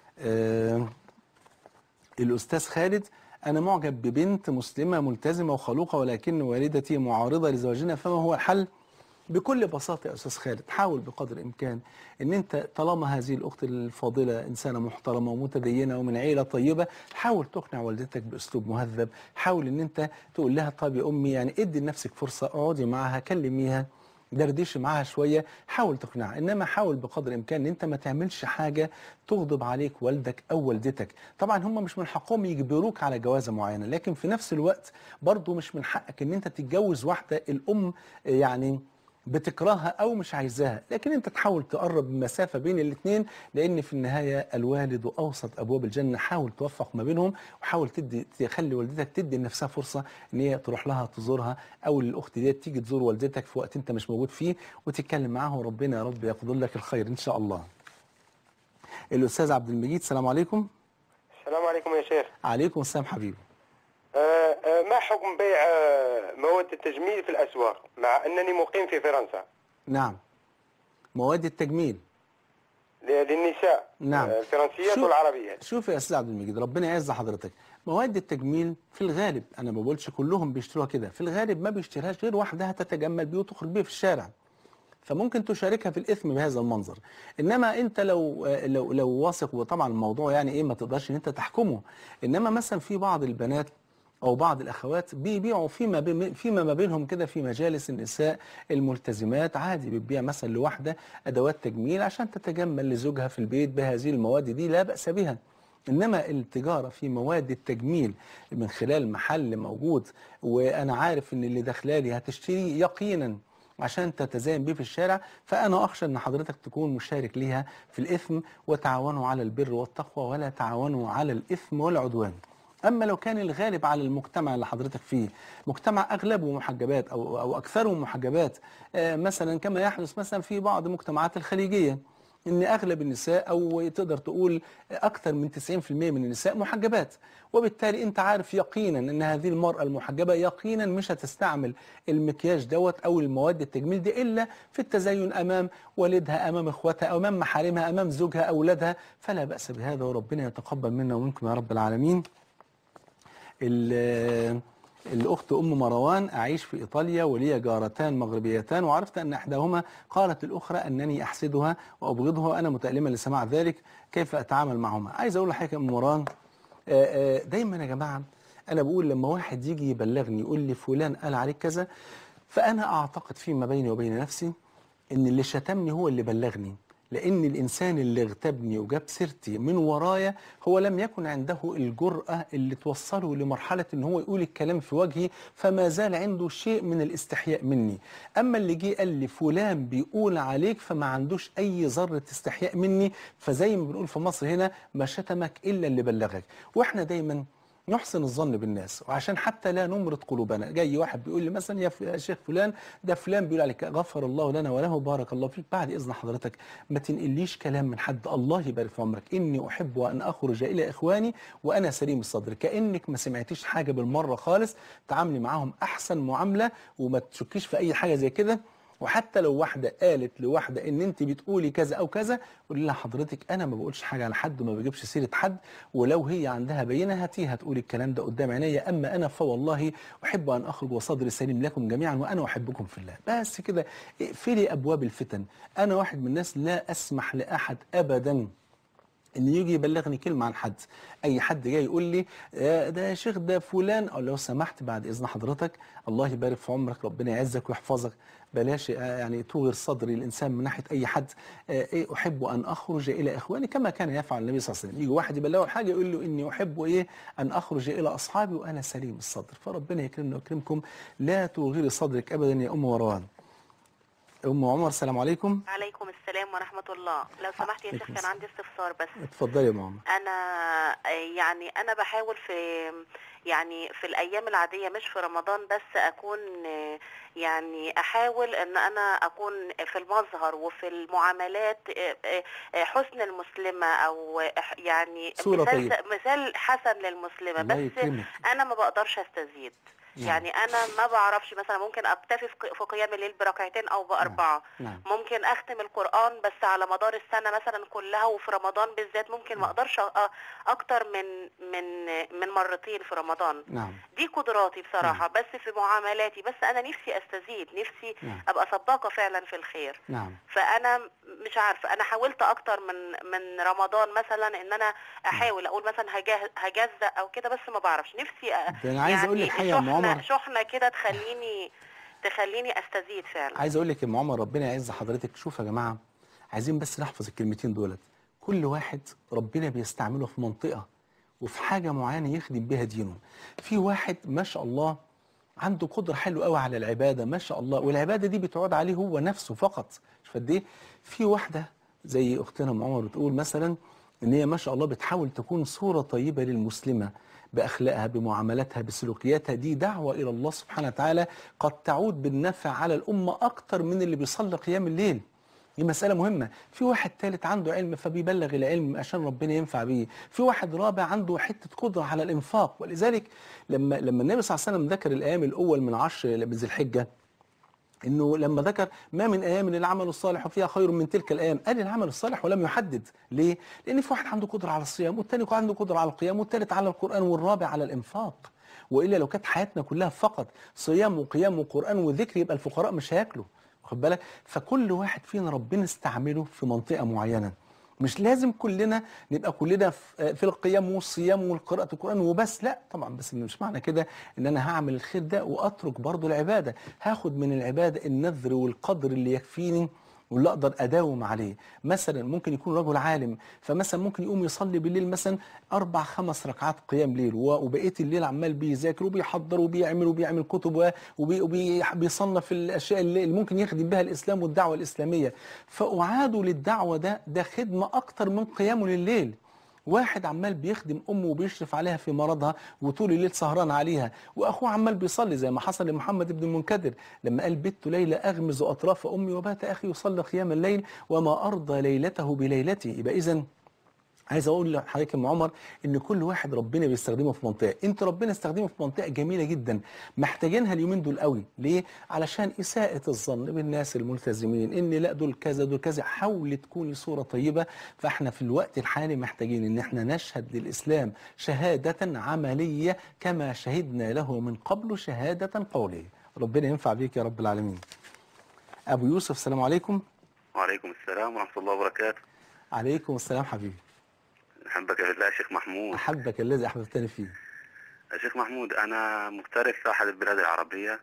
Speaker 2: آه الأستاذ خالد أنا معجب ببنت مسلمة ملتزمة وخلوقة ولكن والدتي معارضة لزواجنا فما هو الحل؟ بكل بساطة يا أستاذ خالد حاول بقدر الإمكان أن أنت طالما هذه الأخت الفاضلة إنسانة محترمة ومتدينة ومن عيلة طيبة حاول تقنع والدتك بأسلوب مهذب حاول أن أنت تقول لها طب يا أمي يعني ادي لنفسك فرصة اقعدي معاها كلميها دردش معاها شويه حاول تقنعها انما حاول بقدر الامكان ان انت ما تعملش حاجه تغضب عليك والدك او والدتك طبعا هم مش من حقهم يجبروك على جوازه معينه لكن في نفس الوقت برضو مش من حقك ان انت تتجوز واحده الام يعني بتكرهها او مش عايزاها لكن انت تحاول تقرب المسافه بين الاثنين لان في النهايه الوالد اوسط ابواب الجنه حاول توفق ما بينهم وحاول تدي تخلي والدتك تدي لنفسها فرصه ان هي تروح لها تزورها او الاخت ديت تيجي تزور والدتك في وقت انت مش موجود فيه وتتكلم معاها وربنا يا رب يقدر لك الخير ان شاء الله الاستاذ عبد المجيد السلام عليكم
Speaker 4: السلام عليكم يا شيخ
Speaker 2: عليكم السلام حبيبي
Speaker 4: آه، آه، ما حكم بيع آه، مواد التجميل في الأسواق مع أنني مقيم في فرنسا
Speaker 2: نعم مواد التجميل
Speaker 4: ل- للنساء
Speaker 2: نعم.
Speaker 4: آه، الفرنسيات
Speaker 2: شوف-
Speaker 4: والعربيات
Speaker 2: شوف يا استاذ عبد المجيد ربنا يعز حضرتك مواد التجميل في الغالب انا ما بقولش كلهم بيشتروها كده في الغالب ما بيشتريهاش غير واحده تتجمل بيه وتخرج بيه في الشارع فممكن تشاركها في الاثم بهذا المنظر انما انت لو لو لو واثق وطبعا الموضوع يعني ايه ما تقدرش ان انت تحكمه انما مثلا في بعض البنات او بعض الاخوات بيبيعوا فيما بين فيما ما بينهم كده في مجالس النساء الملتزمات عادي بتبيع مثلا لواحده ادوات تجميل عشان تتجمل لزوجها في البيت بهذه المواد دي لا باس بها انما التجاره في مواد التجميل من خلال محل موجود وانا عارف ان اللي داخلالي هتشتري يقينا عشان تتزين بيه في الشارع فانا اخشى ان حضرتك تكون مشارك ليها في الاثم وتعاونوا على البر والتقوى ولا تعاونوا على الاثم والعدوان اما لو كان الغالب على المجتمع اللي حضرتك فيه مجتمع اغلبه محجبات او او اكثره محجبات آه، مثلا كما يحدث مثلا في بعض المجتمعات الخليجيه ان اغلب النساء او تقدر تقول اكثر من 90% من النساء محجبات وبالتالي انت عارف يقينا ان هذه المراه المحجبه يقينا مش هتستعمل المكياج دوت او المواد التجميل دي الا في التزين امام والدها امام اخواتها امام محارمها امام زوجها اولادها فلا باس بهذا وربنا يتقبل منا ومنكم يا رب العالمين ال- الأخت أم مروان أعيش في إيطاليا ولي جارتان مغربيتان وعرفت أن إحداهما قالت الأخرى أنني أحسدها وأبغضها وأنا متألمة لسماع ذلك كيف أتعامل معهما عايز أقول لحضرتك يا أم مروان آه، آه، دايما يا جماعة أنا بقول لما واحد يجي يبلغني يقول لي فلان قال عليك كذا فأنا أعتقد فيما بيني وبين نفسي إن اللي شتمني هو اللي بلغني لأن الإنسان اللي اغتابني وجاب سيرتي من ورايا هو لم يكن عنده الجرأة اللي توصله لمرحلة إن هو يقول الكلام في وجهي فما زال عنده شيء من الاستحياء مني أما اللي جه قال لي فلان بيقول عليك فما عندوش أي ذرة استحياء مني فزي ما بنقول في مصر هنا ما شتمك إلا اللي بلغك وإحنا دايما نحسن الظن بالناس وعشان حتى لا نمرض قلوبنا جاي واحد بيقول لي مثلا يا ف- يا شيخ فلان ده فلان بيقول عليك غفر الله لنا وله بارك الله فيك بعد اذن حضرتك ما تنقليش كلام من حد الله يبارك في عمرك اني احب ان اخرج الى اخواني وانا سليم الصدر كانك ما سمعتيش حاجه بالمره خالص تعاملي معاهم احسن معامله وما تشكيش في اي حاجه زي كده وحتى لو واحدة قالت لواحدة ان انت بتقولي كذا او كذا قولي لها حضرتك انا ما بقولش حاجة على حد وما بجيبش سيرة حد ولو هي عندها بينة هاتيها تقولي الكلام ده قدام عينيا اما انا فوالله احب ان اخرج وصدري سليم لكم جميعا وانا احبكم في الله بس كده اقفلي ابواب الفتن انا واحد من الناس لا اسمح لاحد ابدا ان يجي يبلغني كلمه عن حد اي حد جاي يقول لي آه، ده يا شيخ ده فلان او لو سمحت بعد اذن حضرتك الله يبارك في عمرك ربنا يعزك ويحفظك بلاش آه، يعني توغر صدري الانسان من ناحيه اي حد آه، إيه احب ان اخرج الى اخواني كما كان يفعل النبي صلى الله عليه وسلم يجي واحد يبلغه حاجه يقول له اني احب ايه ان اخرج الى اصحابي وانا سليم الصدر فربنا يكرمنا ويكرمكم لا توغري صدرك ابدا يا ام مروان ام عمر السلام عليكم
Speaker 5: عليكم السلام ورحمة الله لو سمحت يا شيخ
Speaker 2: عليكم
Speaker 5: كان عندي استفسار بس
Speaker 2: اتفضلي يا ام عمر
Speaker 5: أنا يعني أنا بحاول في يعني في الأيام العادية مش في رمضان بس أكون يعني أحاول أن أنا أكون في المظهر وفي المعاملات حسن المسلمة أو يعني
Speaker 2: صورة
Speaker 5: مثال,
Speaker 2: طيبة.
Speaker 5: مثال حسن للمسلمة
Speaker 2: الله
Speaker 5: بس
Speaker 2: يكرمك
Speaker 5: أنا ما بقدرش أستزيد
Speaker 2: نعم.
Speaker 5: يعني أنا ما بعرفش مثلا ممكن أكتفي في في قيام الليل بركعتين أو بأربعة
Speaker 2: نعم
Speaker 5: ممكن اختم القرآن بس على مدار السنة مثلا كلها وفي رمضان بالذات ممكن ما اقدرش أ- اكتر من من من مرتين في رمضان
Speaker 2: نعم
Speaker 5: دي قدراتي بصراحة بس في معاملاتي بس انا نفسي استزيد نفسي
Speaker 2: نعم
Speaker 5: ابقى سباقة فعلا في الخير
Speaker 2: نعم
Speaker 5: فانا مش عارفة انا حاولت اكتر من من رمضان مثلا ان انا احاول اقول مثلا هجه- هجزأ او كده بس ما بعرفش نفسي أ-
Speaker 2: ده انا عايز اقول لك حاجه يا ام
Speaker 5: شحنة
Speaker 2: عمر
Speaker 5: شحنة كده تخليني تخليني استزيد فعلا
Speaker 2: عايز اقول لك يا ام عمر ربنا يعز حضرتك شوف يا جماعه عايزين بس نحفظ الكلمتين دولت كل واحد ربنا بيستعمله في منطقه وفي حاجه معينه يخدم بيها دينه في واحد ما شاء الله عنده قدرة حلوة قوي على العبادة ما شاء الله والعبادة دي بتعود عليه هو نفسه فقط مش قد ايه في واحدة زي أختنا أم عمر بتقول مثلا إن هي ما شاء الله بتحاول تكون صورة طيبة للمسلمة بأخلاقها بمعاملاتها بسلوكياتها دي دعوة إلى الله سبحانه وتعالى قد تعود بالنفع على الأمة أكتر من اللي بيصلي قيام الليل دي مسألة مهمة في واحد ثالث عنده علم فبيبلغ العلم عشان ربنا ينفع بيه في واحد رابع عنده حتة قدرة على الإنفاق ولذلك لما لما النبي صلى الله عليه وسلم ذكر الأيام الأول من عشر ذي الحجة انه لما ذكر ما من ايام العمل الصالح فيها خير من تلك الايام قال العمل الصالح ولم يحدد ليه لان في واحد عنده قدره على الصيام والثاني عنده قدره على القيام والثالث على القران والرابع على الانفاق والا لو كانت حياتنا كلها فقط صيام وقيام وقران وذكر يبقى الفقراء مش هياكلوا واخد بالك فكل واحد فينا ربنا استعمله في منطقه معينه مش لازم كلنا نبقى كلنا في في القيام والصيام والقراءة القرآن وبس لا طبعا بس مش معنى كده ان انا هعمل الخير ده واترك برضو العبادة هاخد من العبادة النذر والقدر اللي يكفيني واللي اقدر اداوم عليه مثلا ممكن يكون رجل عالم فمثلا ممكن يقوم يصلي بالليل مثلا اربع خمس ركعات قيام ليل و- وبقيه الليل عمال بيذاكر وبيحضر وبيعمل وبيعمل كتب و- وبي- وبي- وبيصنف الاشياء اللي اللي ممكن يخدم بها الاسلام والدعوه الاسلاميه فاعاده للدعوه ده ده خدمه اكتر من قيامه لليل واحد عمال بيخدم امه وبيشرف عليها في مرضها وطول الليل سهران عليها واخوه عمال بيصلي زي ما حصل لمحمد بن المنكدر لما قال بت ليلى اغمز اطراف امي وبات اخي يصلي قيام الليل وما ارضى ليلته بليلتي يبقى اذا عايز اقول لحضرتك يا ام عمر ان كل واحد ربنا بيستخدمه في منطقه انت ربنا استخدمه في منطقه جميله جدا محتاجينها اليومين دول قوي ليه علشان اساءه الظن بالناس الملتزمين ان لا دول كذا دول كذا حاول تكوني صوره طيبه فاحنا في الوقت الحالي محتاجين ان احنا نشهد للاسلام شهاده عمليه كما شهدنا له من قبل شهاده قوليه ربنا ينفع بيك يا رب العالمين ابو يوسف السلام عليكم
Speaker 6: وعليكم السلام ورحمة الله وبركاته
Speaker 2: عليكم السلام حبيبي
Speaker 6: أحبك في الله يا شيخ محمود
Speaker 2: احبك الذي احببتني فيه
Speaker 6: يا شيخ محمود أنا مغترب في أحد البلاد العربية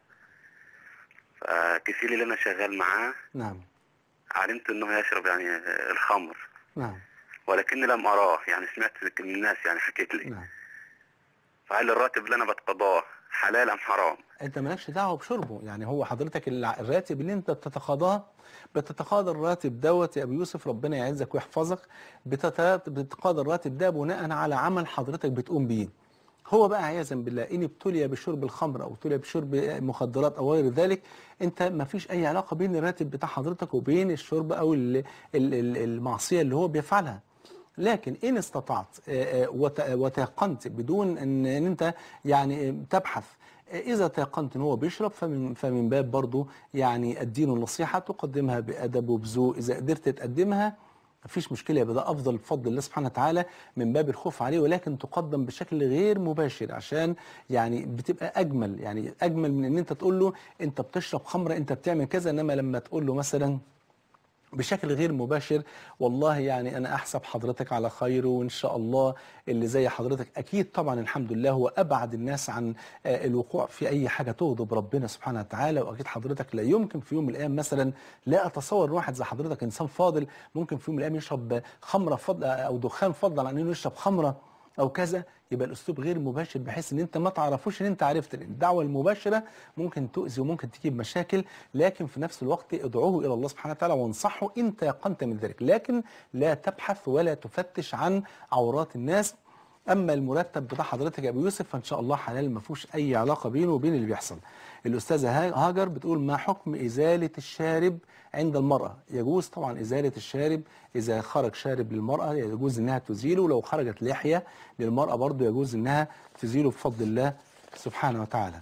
Speaker 6: فكفيلي اللي أنا شغال معاه
Speaker 2: نعم
Speaker 6: علمت إنه يشرب يعني الخمر
Speaker 2: نعم
Speaker 6: ولكني لم أراه يعني سمعت من الناس يعني حكيت لي
Speaker 2: نعم
Speaker 6: فهل الراتب اللي أنا بتقاضاه حلال أم حرام؟
Speaker 2: انت مالكش دعوه بشربه يعني هو حضرتك الع- الراتب اللي انت بتتقاضاه بتتقاضى الراتب دوت يا ابو يوسف ربنا يعزك ويحفظك بتت- بتتقاضى الراتب ده بناء على عمل حضرتك بتقوم بيه هو بقى عياذا بالله ان ابتلي بشرب الخمر او ابتلي بشرب مخدرات او غير ذلك انت ما فيش اي علاقه بين الراتب بتاع حضرتك وبين الشرب او ال- ال- ال- المعصيه اللي هو بيفعلها لكن ان استطعت آه، آه، وت- وتيقنت بدون ان إن انت يعني آه، تبحث آه، اذا تيقنت ان هو بيشرب فمن فمن باب برضه يعني اديله النصيحه تقدمها بادب وبذوق اذا قدرت تقدمها مفيش مشكله يبقى ده افضل بفضل الله سبحانه وتعالى من باب الخوف عليه ولكن تقدم بشكل غير مباشر عشان يعني بتبقى اجمل يعني اجمل من ان انت تقول له انت بتشرب خمره انت بتعمل كذا انما لما تقول له مثلا بشكل غير مباشر والله يعني انا احسب حضرتك على خير وان شاء الله اللي زي حضرتك اكيد طبعا الحمد لله هو ابعد الناس عن آه، الوقوع في اي حاجه تغضب ربنا سبحانه وتعالى واكيد حضرتك لا يمكن في يوم من الايام مثلا لا اتصور إن واحد زي حضرتك انسان فاضل ممكن في يوم من الايام يشرب خمره فضل او دخان فضلا عن انه يشرب خمره او كذا يبقى الاسلوب غير مباشر بحيث ان انت ما تعرفوش ان انت عرفت لأن الدعوه المباشره ممكن تؤذي وممكن تجيب مشاكل لكن في نفس الوقت ادعوه الى الله سبحانه وتعالى وانصحه ان تيقنت من ذلك لكن لا تبحث ولا تفتش عن عورات الناس اما المرتب بتاع حضرتك يا ابو يوسف فان شاء الله حلال ما فيهوش اي علاقه بينه وبين اللي بيحصل الاستاذه ها- هاجر بتقول ما حكم ازاله الشارب عند المراه يجوز طبعا ازاله الشارب اذا خرج شارب للمراه يجوز انها تزيله لو خرجت لحيه للمراه برضه يجوز انها تزيله بفضل الله سبحانه وتعالى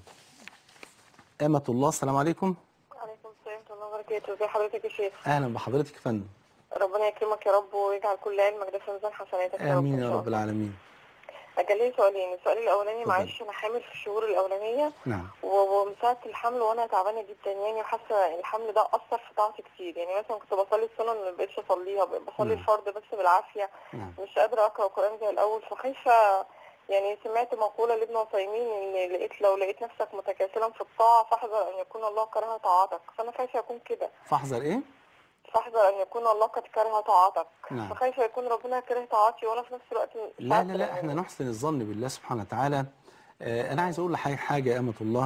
Speaker 2: أمة الله السلام عليكم
Speaker 3: وعليكم السلام ورحمة الله وبركاته ازي حضرتك يا شيخ
Speaker 2: أهلا بحضرتك يا فندم
Speaker 3: ربنا يكرمك يا رب ويجعل كل علمك ده في ميزان حسناتك يا رب
Speaker 2: آمين
Speaker 3: إن
Speaker 2: يا
Speaker 3: شاء
Speaker 2: رب
Speaker 3: الله.
Speaker 2: العالمين
Speaker 3: أجلين سؤالين السؤال الأولاني
Speaker 2: اتفضل.
Speaker 3: معلش أنا حامل في الشهور الأولانية
Speaker 2: نعم
Speaker 3: و- ومن ساعة الحمل وأنا تعبانة جدا يعني وحاسة الحمل ده أثر في طاعتي كتير يعني مثلا كنت بصلي السنن ما بقتش أصليها بقيت بصلي
Speaker 2: نعم.
Speaker 3: الفرض بس بالعافية
Speaker 2: نعم
Speaker 3: مش قادرة أقرأ القرآن زي الأول فخايفة يعني سمعت مقولة لابن عثيمين إن لقيت لو لقيت نفسك متكاسلا في الطاعة فاحذر أن يكون الله كره طاعتك فأنا خايفة أكون كده
Speaker 2: فاحذر إيه؟
Speaker 3: فاحذر أن يكون الله قد كره طاعتك
Speaker 2: نعم.
Speaker 3: فخايفة يكون ربنا كره طاعتي وأنا في نفس الوقت مش
Speaker 2: لا
Speaker 3: عارفة
Speaker 2: لا لا
Speaker 3: يعني
Speaker 2: احنا نحسن الظن بالله سبحانه وتعالى آه انا عايز اقول لحضرتك حاجه يا امه الله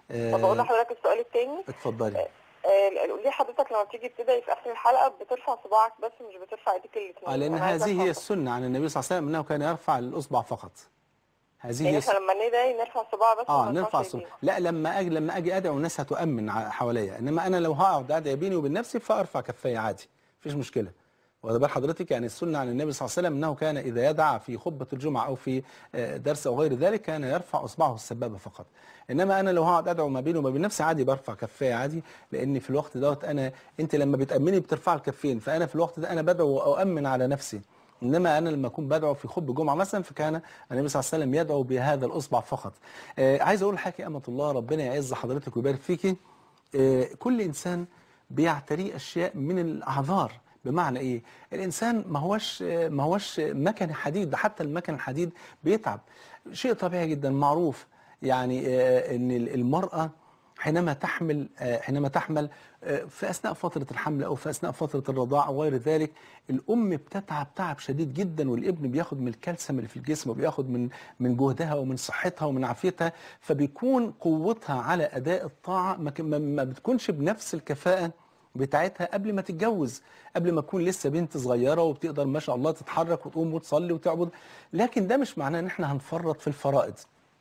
Speaker 3: طب اقول
Speaker 2: آه
Speaker 3: لحضرتك السؤال التاني
Speaker 2: اتفضلي
Speaker 3: آه، ليه حضرتك لما بتيجي تبدأي في اخر الحلقه بترفع صباعك بس مش بترفع ايديك الاثنين
Speaker 2: آه لان هذه هي السنه عن النبي صلى الله عليه وسلم انه كان يرفع الاصبع فقط هذه هي
Speaker 3: يعني
Speaker 2: السنة.
Speaker 3: احنا لما ندعي نرفع صباع بس
Speaker 2: اه
Speaker 3: وما
Speaker 2: نرفع
Speaker 3: نرفعش
Speaker 2: الصوت
Speaker 3: ايدينا.
Speaker 2: لا لما اجي لما اجي ادعو الناس هتؤمن ع- حواليا انما انا لو هقعد ادعي بيني وبين نفسي فارفع كفاي عادي مفيش مشكله واخد بال حضرتك يعني السنه عن النبي صلى الله عليه وسلم انه كان اذا يدعى في خطبه الجمعه او في آه، درس او غير ذلك كان يرفع اصبعه السبابه فقط انما انا لو هقعد ادعو ما بيني وما بين نفسي عادي برفع كفاي عادي لان في الوقت دوت انا انت لما بتامني بترفع الكفين فانا في الوقت ده انا بدعو واؤمن على نفسي انما انا لما اكون بدعو في خطبه جمعه مثلا فكان النبي صلى الله عليه وسلم يدعو بهذا الاصبع فقط آه عايز اقول لحضرتك يا امه الله ربنا يعز حضرتك ويبارك فيكي آه كل انسان بيعتريه اشياء من الاعذار بمعنى ايه الانسان ما هوش آه، ما هوش مكن حديد ده حتى المكن الحديد بيتعب شيء طبيعي جدا معروف يعني آه، ان المراه حينما تحمل آه، حينما تحمل آه، في اثناء فتره الحمل او في اثناء فتره الرضاعه او غير ذلك الام بتتعب تعب شديد جدا والابن بياخد من الكالسيوم اللي في الجسم وبياخد من من جهدها ومن صحتها ومن عافيتها فبيكون قوتها على اداء الطاعه ما ك- ما- ما بتكونش بنفس الكفاءه بتاعتها قبل ما تتجوز قبل ما تكون لسه بنت صغيره وبتقدر ما شاء الله تتحرك وتقوم وتصلي وتعبد لكن ده مش معناه ان احنا هنفرط في الفرائض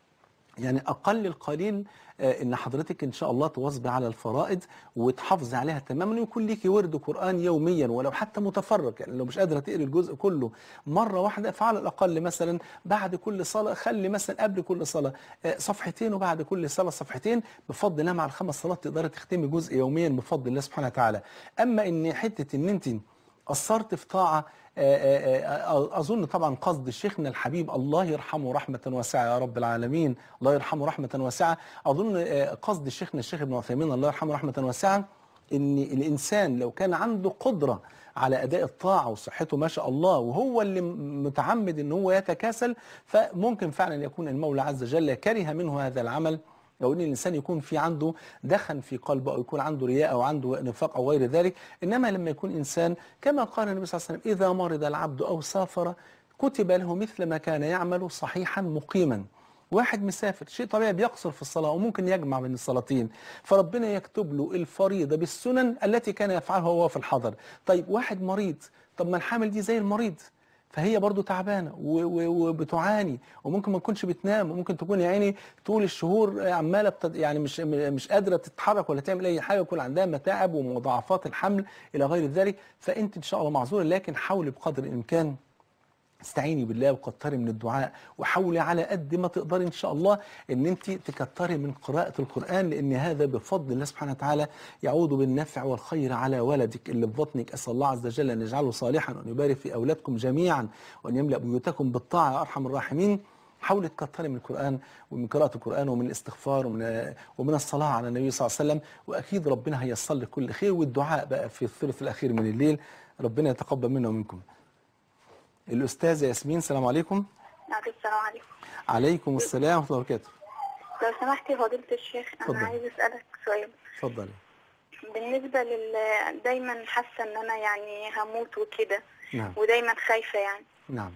Speaker 2: يعني اقل القليل آه، ان حضرتك ان شاء الله تواظبي على الفرائض وتحافظي عليها تماما ويكون ليكي ورد قران يوميا ولو حتى متفرق يعني لو مش قادره تقري الجزء كله مره واحده فعلى الاقل مثلا بعد كل صلاه خلي مثلا قبل كل صلاه آه، صفحتين وبعد كل صلاه صفحتين بفضل الله مع الخمس صلوات تقدري تختمي جزء يوميا بفضل الله سبحانه وتعالى اما ان حته ان انت قصرت في طاعة آه، آه، آه، أظن طبعا قصد شيخنا الحبيب الله يرحمه رحمة واسعة يا رب العالمين الله يرحمه رحمة واسعة أظن آه، قصد شيخنا الشيخ ابن عثيمين الله يرحمه رحمة واسعة إن الإنسان لو كان عنده قدرة على أداء الطاعة وصحته ما شاء الله وهو اللي م- متعمد إن هو يتكاسل فممكن فعلا يكون المولى عز وجل كره منه هذا العمل او ان الانسان يكون في عنده دخن في قلبه او يكون عنده رياء او عنده نفاق او غير ذلك انما لما يكون انسان كما قال النبي صلى الله عليه وسلم اذا مرض العبد او سافر كتب له مثل ما كان يعمل صحيحا مقيما واحد مسافر شيء طبيعي بيقصر في الصلاة وممكن يجمع بين الصلاتين فربنا يكتب له الفريضة بالسنن التي كان يفعلها وهو في الحضر طيب واحد مريض طب ما الحامل دي زي المريض فهي برضو تعبانه و- و- وبتعاني وممكن ما تكونش بتنام وممكن تكون يا عيني طول الشهور عماله بتد... يعني مش مش قادره تتحرك ولا تعمل اي حاجه يكون عندها متاعب ومضاعفات الحمل الى غير ذلك فانت ان شاء الله معذوره لكن حاولي بقدر الامكان استعيني بالله وكتري من الدعاء وحاولي على قد ما تقدري ان شاء الله ان انت تكتري من قراءة القرآن لان هذا بفضل الله سبحانه وتعالى يعود بالنفع والخير على ولدك اللي في بطنك اسال الله عز وجل ان يجعله صالحا وان يبارك في اولادكم جميعا وان يملا بيوتكم بالطاعه يا ارحم الراحمين حاولي تكتري من القرآن ومن قراءة القرآن ومن الاستغفار ومن ومن الصلاة على النبي صلى الله عليه وسلم وأكيد ربنا هيصل لك كل خير والدعاء بقى في الثلث الأخير من الليل ربنا يتقبل منا ومنكم الأستاذة ياسمين السلام عليكم
Speaker 7: عليكم السلام عليكم
Speaker 2: عليكم السلام ورحمة الله وبركاته
Speaker 7: لو سمحتي فضيلة الشيخ
Speaker 2: اتفضل.
Speaker 7: أنا عايز أسألك سؤال
Speaker 2: اتفضلي
Speaker 7: بالنسبة لل دايما حاسة إن أنا يعني هموت وكده
Speaker 2: نعم
Speaker 7: ودايما خايفة يعني
Speaker 2: نعم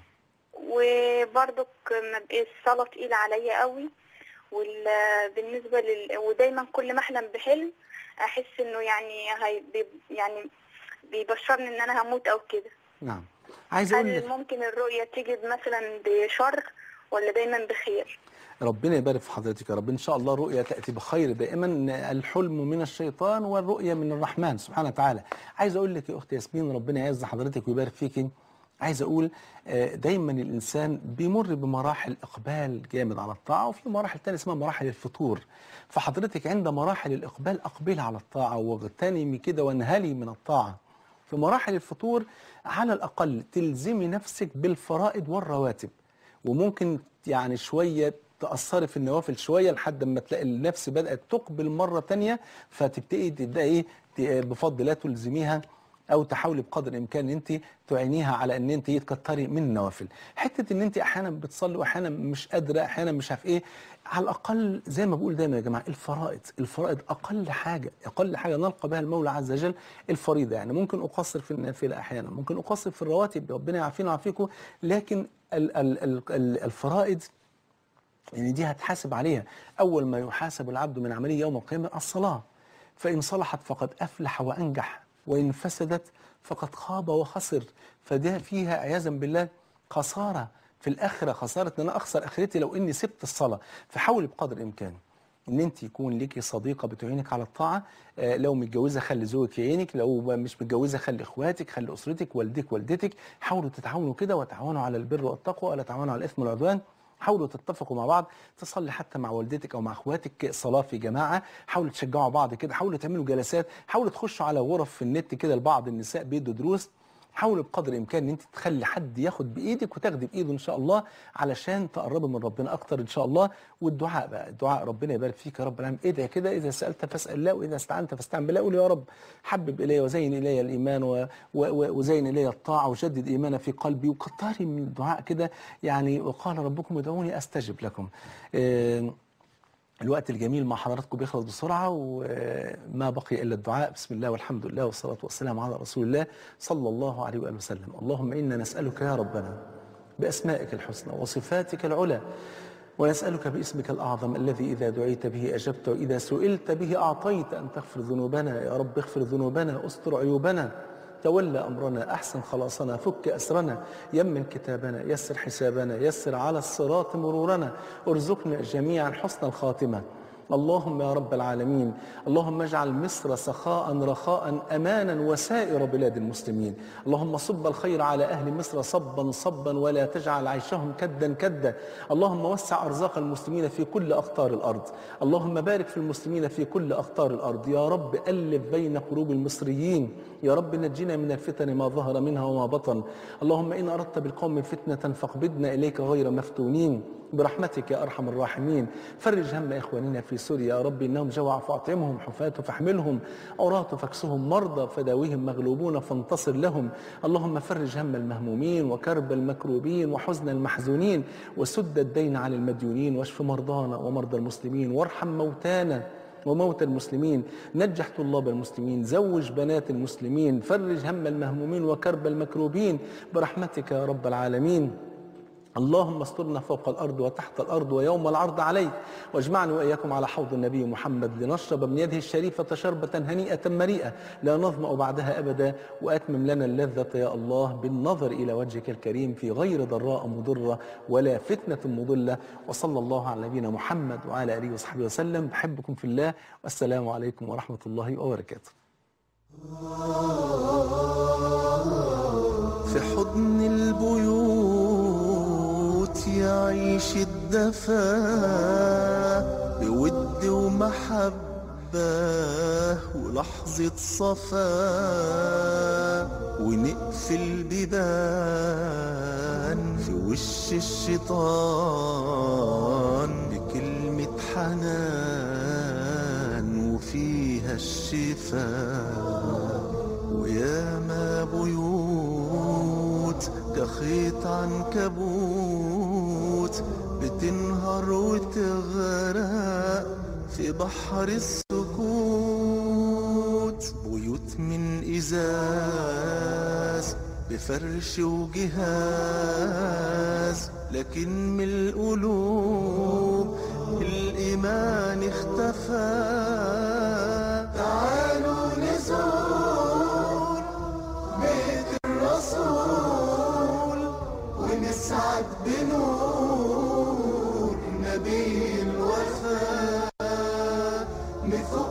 Speaker 7: وبرضك ما بقى الصلاة تقيلة عليا قوي وال... بالنسبة لل... ودايما كل ما أحلم بحلم أحس إنه يعني هي... بي... يعني بيبشرني إن أنا هموت أو كده
Speaker 2: نعم عايز أقول
Speaker 7: هل
Speaker 2: لك
Speaker 7: ممكن الرؤية تيجي مثلا بشر ولا دايما بخير؟
Speaker 2: ربنا يبارك في حضرتك يا رب ان شاء الله رؤيا تاتي بخير دائما الحلم من الشيطان والرؤيا من الرحمن سبحانه وتعالى عايز اقول لك يا اختي ياسمين ربنا يعز حضرتك ويبارك فيكي عايز اقول آه، دايما الانسان بيمر بمراحل اقبال جامد على الطاعه وفي مراحل تانية اسمها مراحل الفتور فحضرتك عند مراحل الاقبال اقبل على الطاعه واغتنمي كده وانهلي من الطاعه في مراحل الفطور على الأقل تلزمي نفسك بالفرائض والرواتب وممكن يعني شوية تأثري في النوافل شوية لحد ما تلاقي النفس بدأت تقبل مرة تانية فتبتدي تبدأ إيه ت- بفضل الله تلزميها او تحاولي بقدر الامكان ان انت تعينيها على ان انت تكتري من النوافل حته ان انت احيانا بتصلي واحيانا مش قادره احيانا مش عارف ايه على الاقل زي ما بقول دايما يا جماعه الفرائض الفرائض اقل حاجه اقل حاجه نلقى بها المولى عز وجل الفريضه يعني ممكن اقصر في النافله احيانا ممكن اقصر في الرواتب ربنا يعافينا ويعافيكم لكن ال ال ال ال الفرائض يعني دي هتحاسب عليها أول ما يحاسب العبد من عمله يوم القيامة الصلاة فإن صلحت فقد أفلح وأنجح وإن فسدت فقد خاب وخسر فده فيها عياذا بالله خسارة في الآخرة خسارة إن أنا أخسر آخرتي لو إني سبت الصلاة فحاولي بقدر الإمكان ان انت يكون ليكي صديقه بتعينك على الطاعه آه، لو متجوزه خلي زوجك يعينك لو مش متجوزه خلي اخواتك خلي اسرتك والدك والدتك حاولوا تتعاونوا كده وتعاونوا على البر والتقوى ولا تعاونوا على الاثم والعدوان حاولوا تتفقوا مع بعض تصلي حتى مع والدتك او مع اخواتك صلاه في جماعه حاولوا تشجعوا بعض كده حاولوا تعملوا جلسات حاولوا تخشوا على غرف في النت كده لبعض النساء بيدوا دروس حاولوا بقدر الامكان ان انت تخلي حد ياخد بايدك وتاخدي بايده ان شاء الله علشان تقربي من ربنا اكتر ان شاء الله والدعاء بقى الدعاء ربنا يبارك فيك يا رب العالمين ادعي كده اذا سالت فاسال الله واذا استعنت فاستعن بالله قول يا رب حبب الي وزين الي الايمان و- و- و- وزين الي الطاعه وجدد ايمانا في قلبي وكتري من الدعاء كده يعني وقال ربكم ادعوني استجب لكم آه، الوقت الجميل مع حضراتكم بيخلص بسرعة وما بقي إلا الدعاء بسم الله والحمد لله والصلاة والسلام على رسول الله صلى الله عليه وآله وسلم اللهم إنا نسألك يا ربنا بأسمائك الحسنى وصفاتك العلى ونسألك باسمك الأعظم الذي إذا دعيت به أجبت وإذا سئلت به أعطيت أن تغفر ذنوبنا يا رب اغفر ذنوبنا استر عيوبنا تولى أمرنا أحسن خلاصنا فك أسرنا يمن كتابنا يسر حسابنا يسر على الصراط مرورنا ارزقنا جميعا حسن الخاتمة اللهم يا رب العالمين اللهم اجعل مصر سخاء رخاء امانا وسائر بلاد المسلمين اللهم صب الخير على اهل مصر صبا صبا ولا تجعل عيشهم كدا كدا اللهم وسع ارزاق المسلمين في كل اقطار الارض اللهم بارك في المسلمين في كل اقطار الارض يا رب الف بين قلوب المصريين يا رب نجنا من الفتن ما ظهر منها وما بطن اللهم ان اردت بالقوم فتنه فاقبضنا اليك غير مفتونين برحمتك يا ارحم الراحمين فرج هم اخواننا في سوريا يا رب انهم جوع فاطعمهم حفاة فاحملهم عراة فاكسهم مرضى فداويهم مغلوبون فانتصر لهم اللهم فرج هم المهمومين وكرب المكروبين وحزن المحزونين وسد الدين عن المديونين واشف مرضانا ومرضى المسلمين وارحم موتانا وموتى المسلمين نجح طلاب المسلمين زوج بنات المسلمين فرج هم المهمومين وكرب المكروبين برحمتك يا رب العالمين اللهم استرنا فوق الارض وتحت الارض ويوم العرض عليك واجمعنا واياكم على حوض النبي محمد لنشرب من يده الشريفه شربه هنيئه مريئه لا نظما بعدها ابدا واتمم لنا اللذه يا الله بالنظر الى وجهك الكريم في غير ضراء مضره ولا فتنه مضله وصلى الله على نبينا محمد وعلى اله وصحبه وسلم بحبكم في الله والسلام عليكم ورحمه الله وبركاته
Speaker 1: في حضن البيوت يعيش الدفا بود ومحبة ولحظة صفا ونقفل بيبان في وش الشيطان بكلمة حنان وفيها الشفاء وياما بيوت كخيط عنكبوت بتنهار وتغرق في بحر السكوت بيوت من ازاز بفرش وجهاز لكن من القلوب الايمان اختفى تعالوا نزور بيت الرسول ونسعد بنور نبي الوفاء نفوق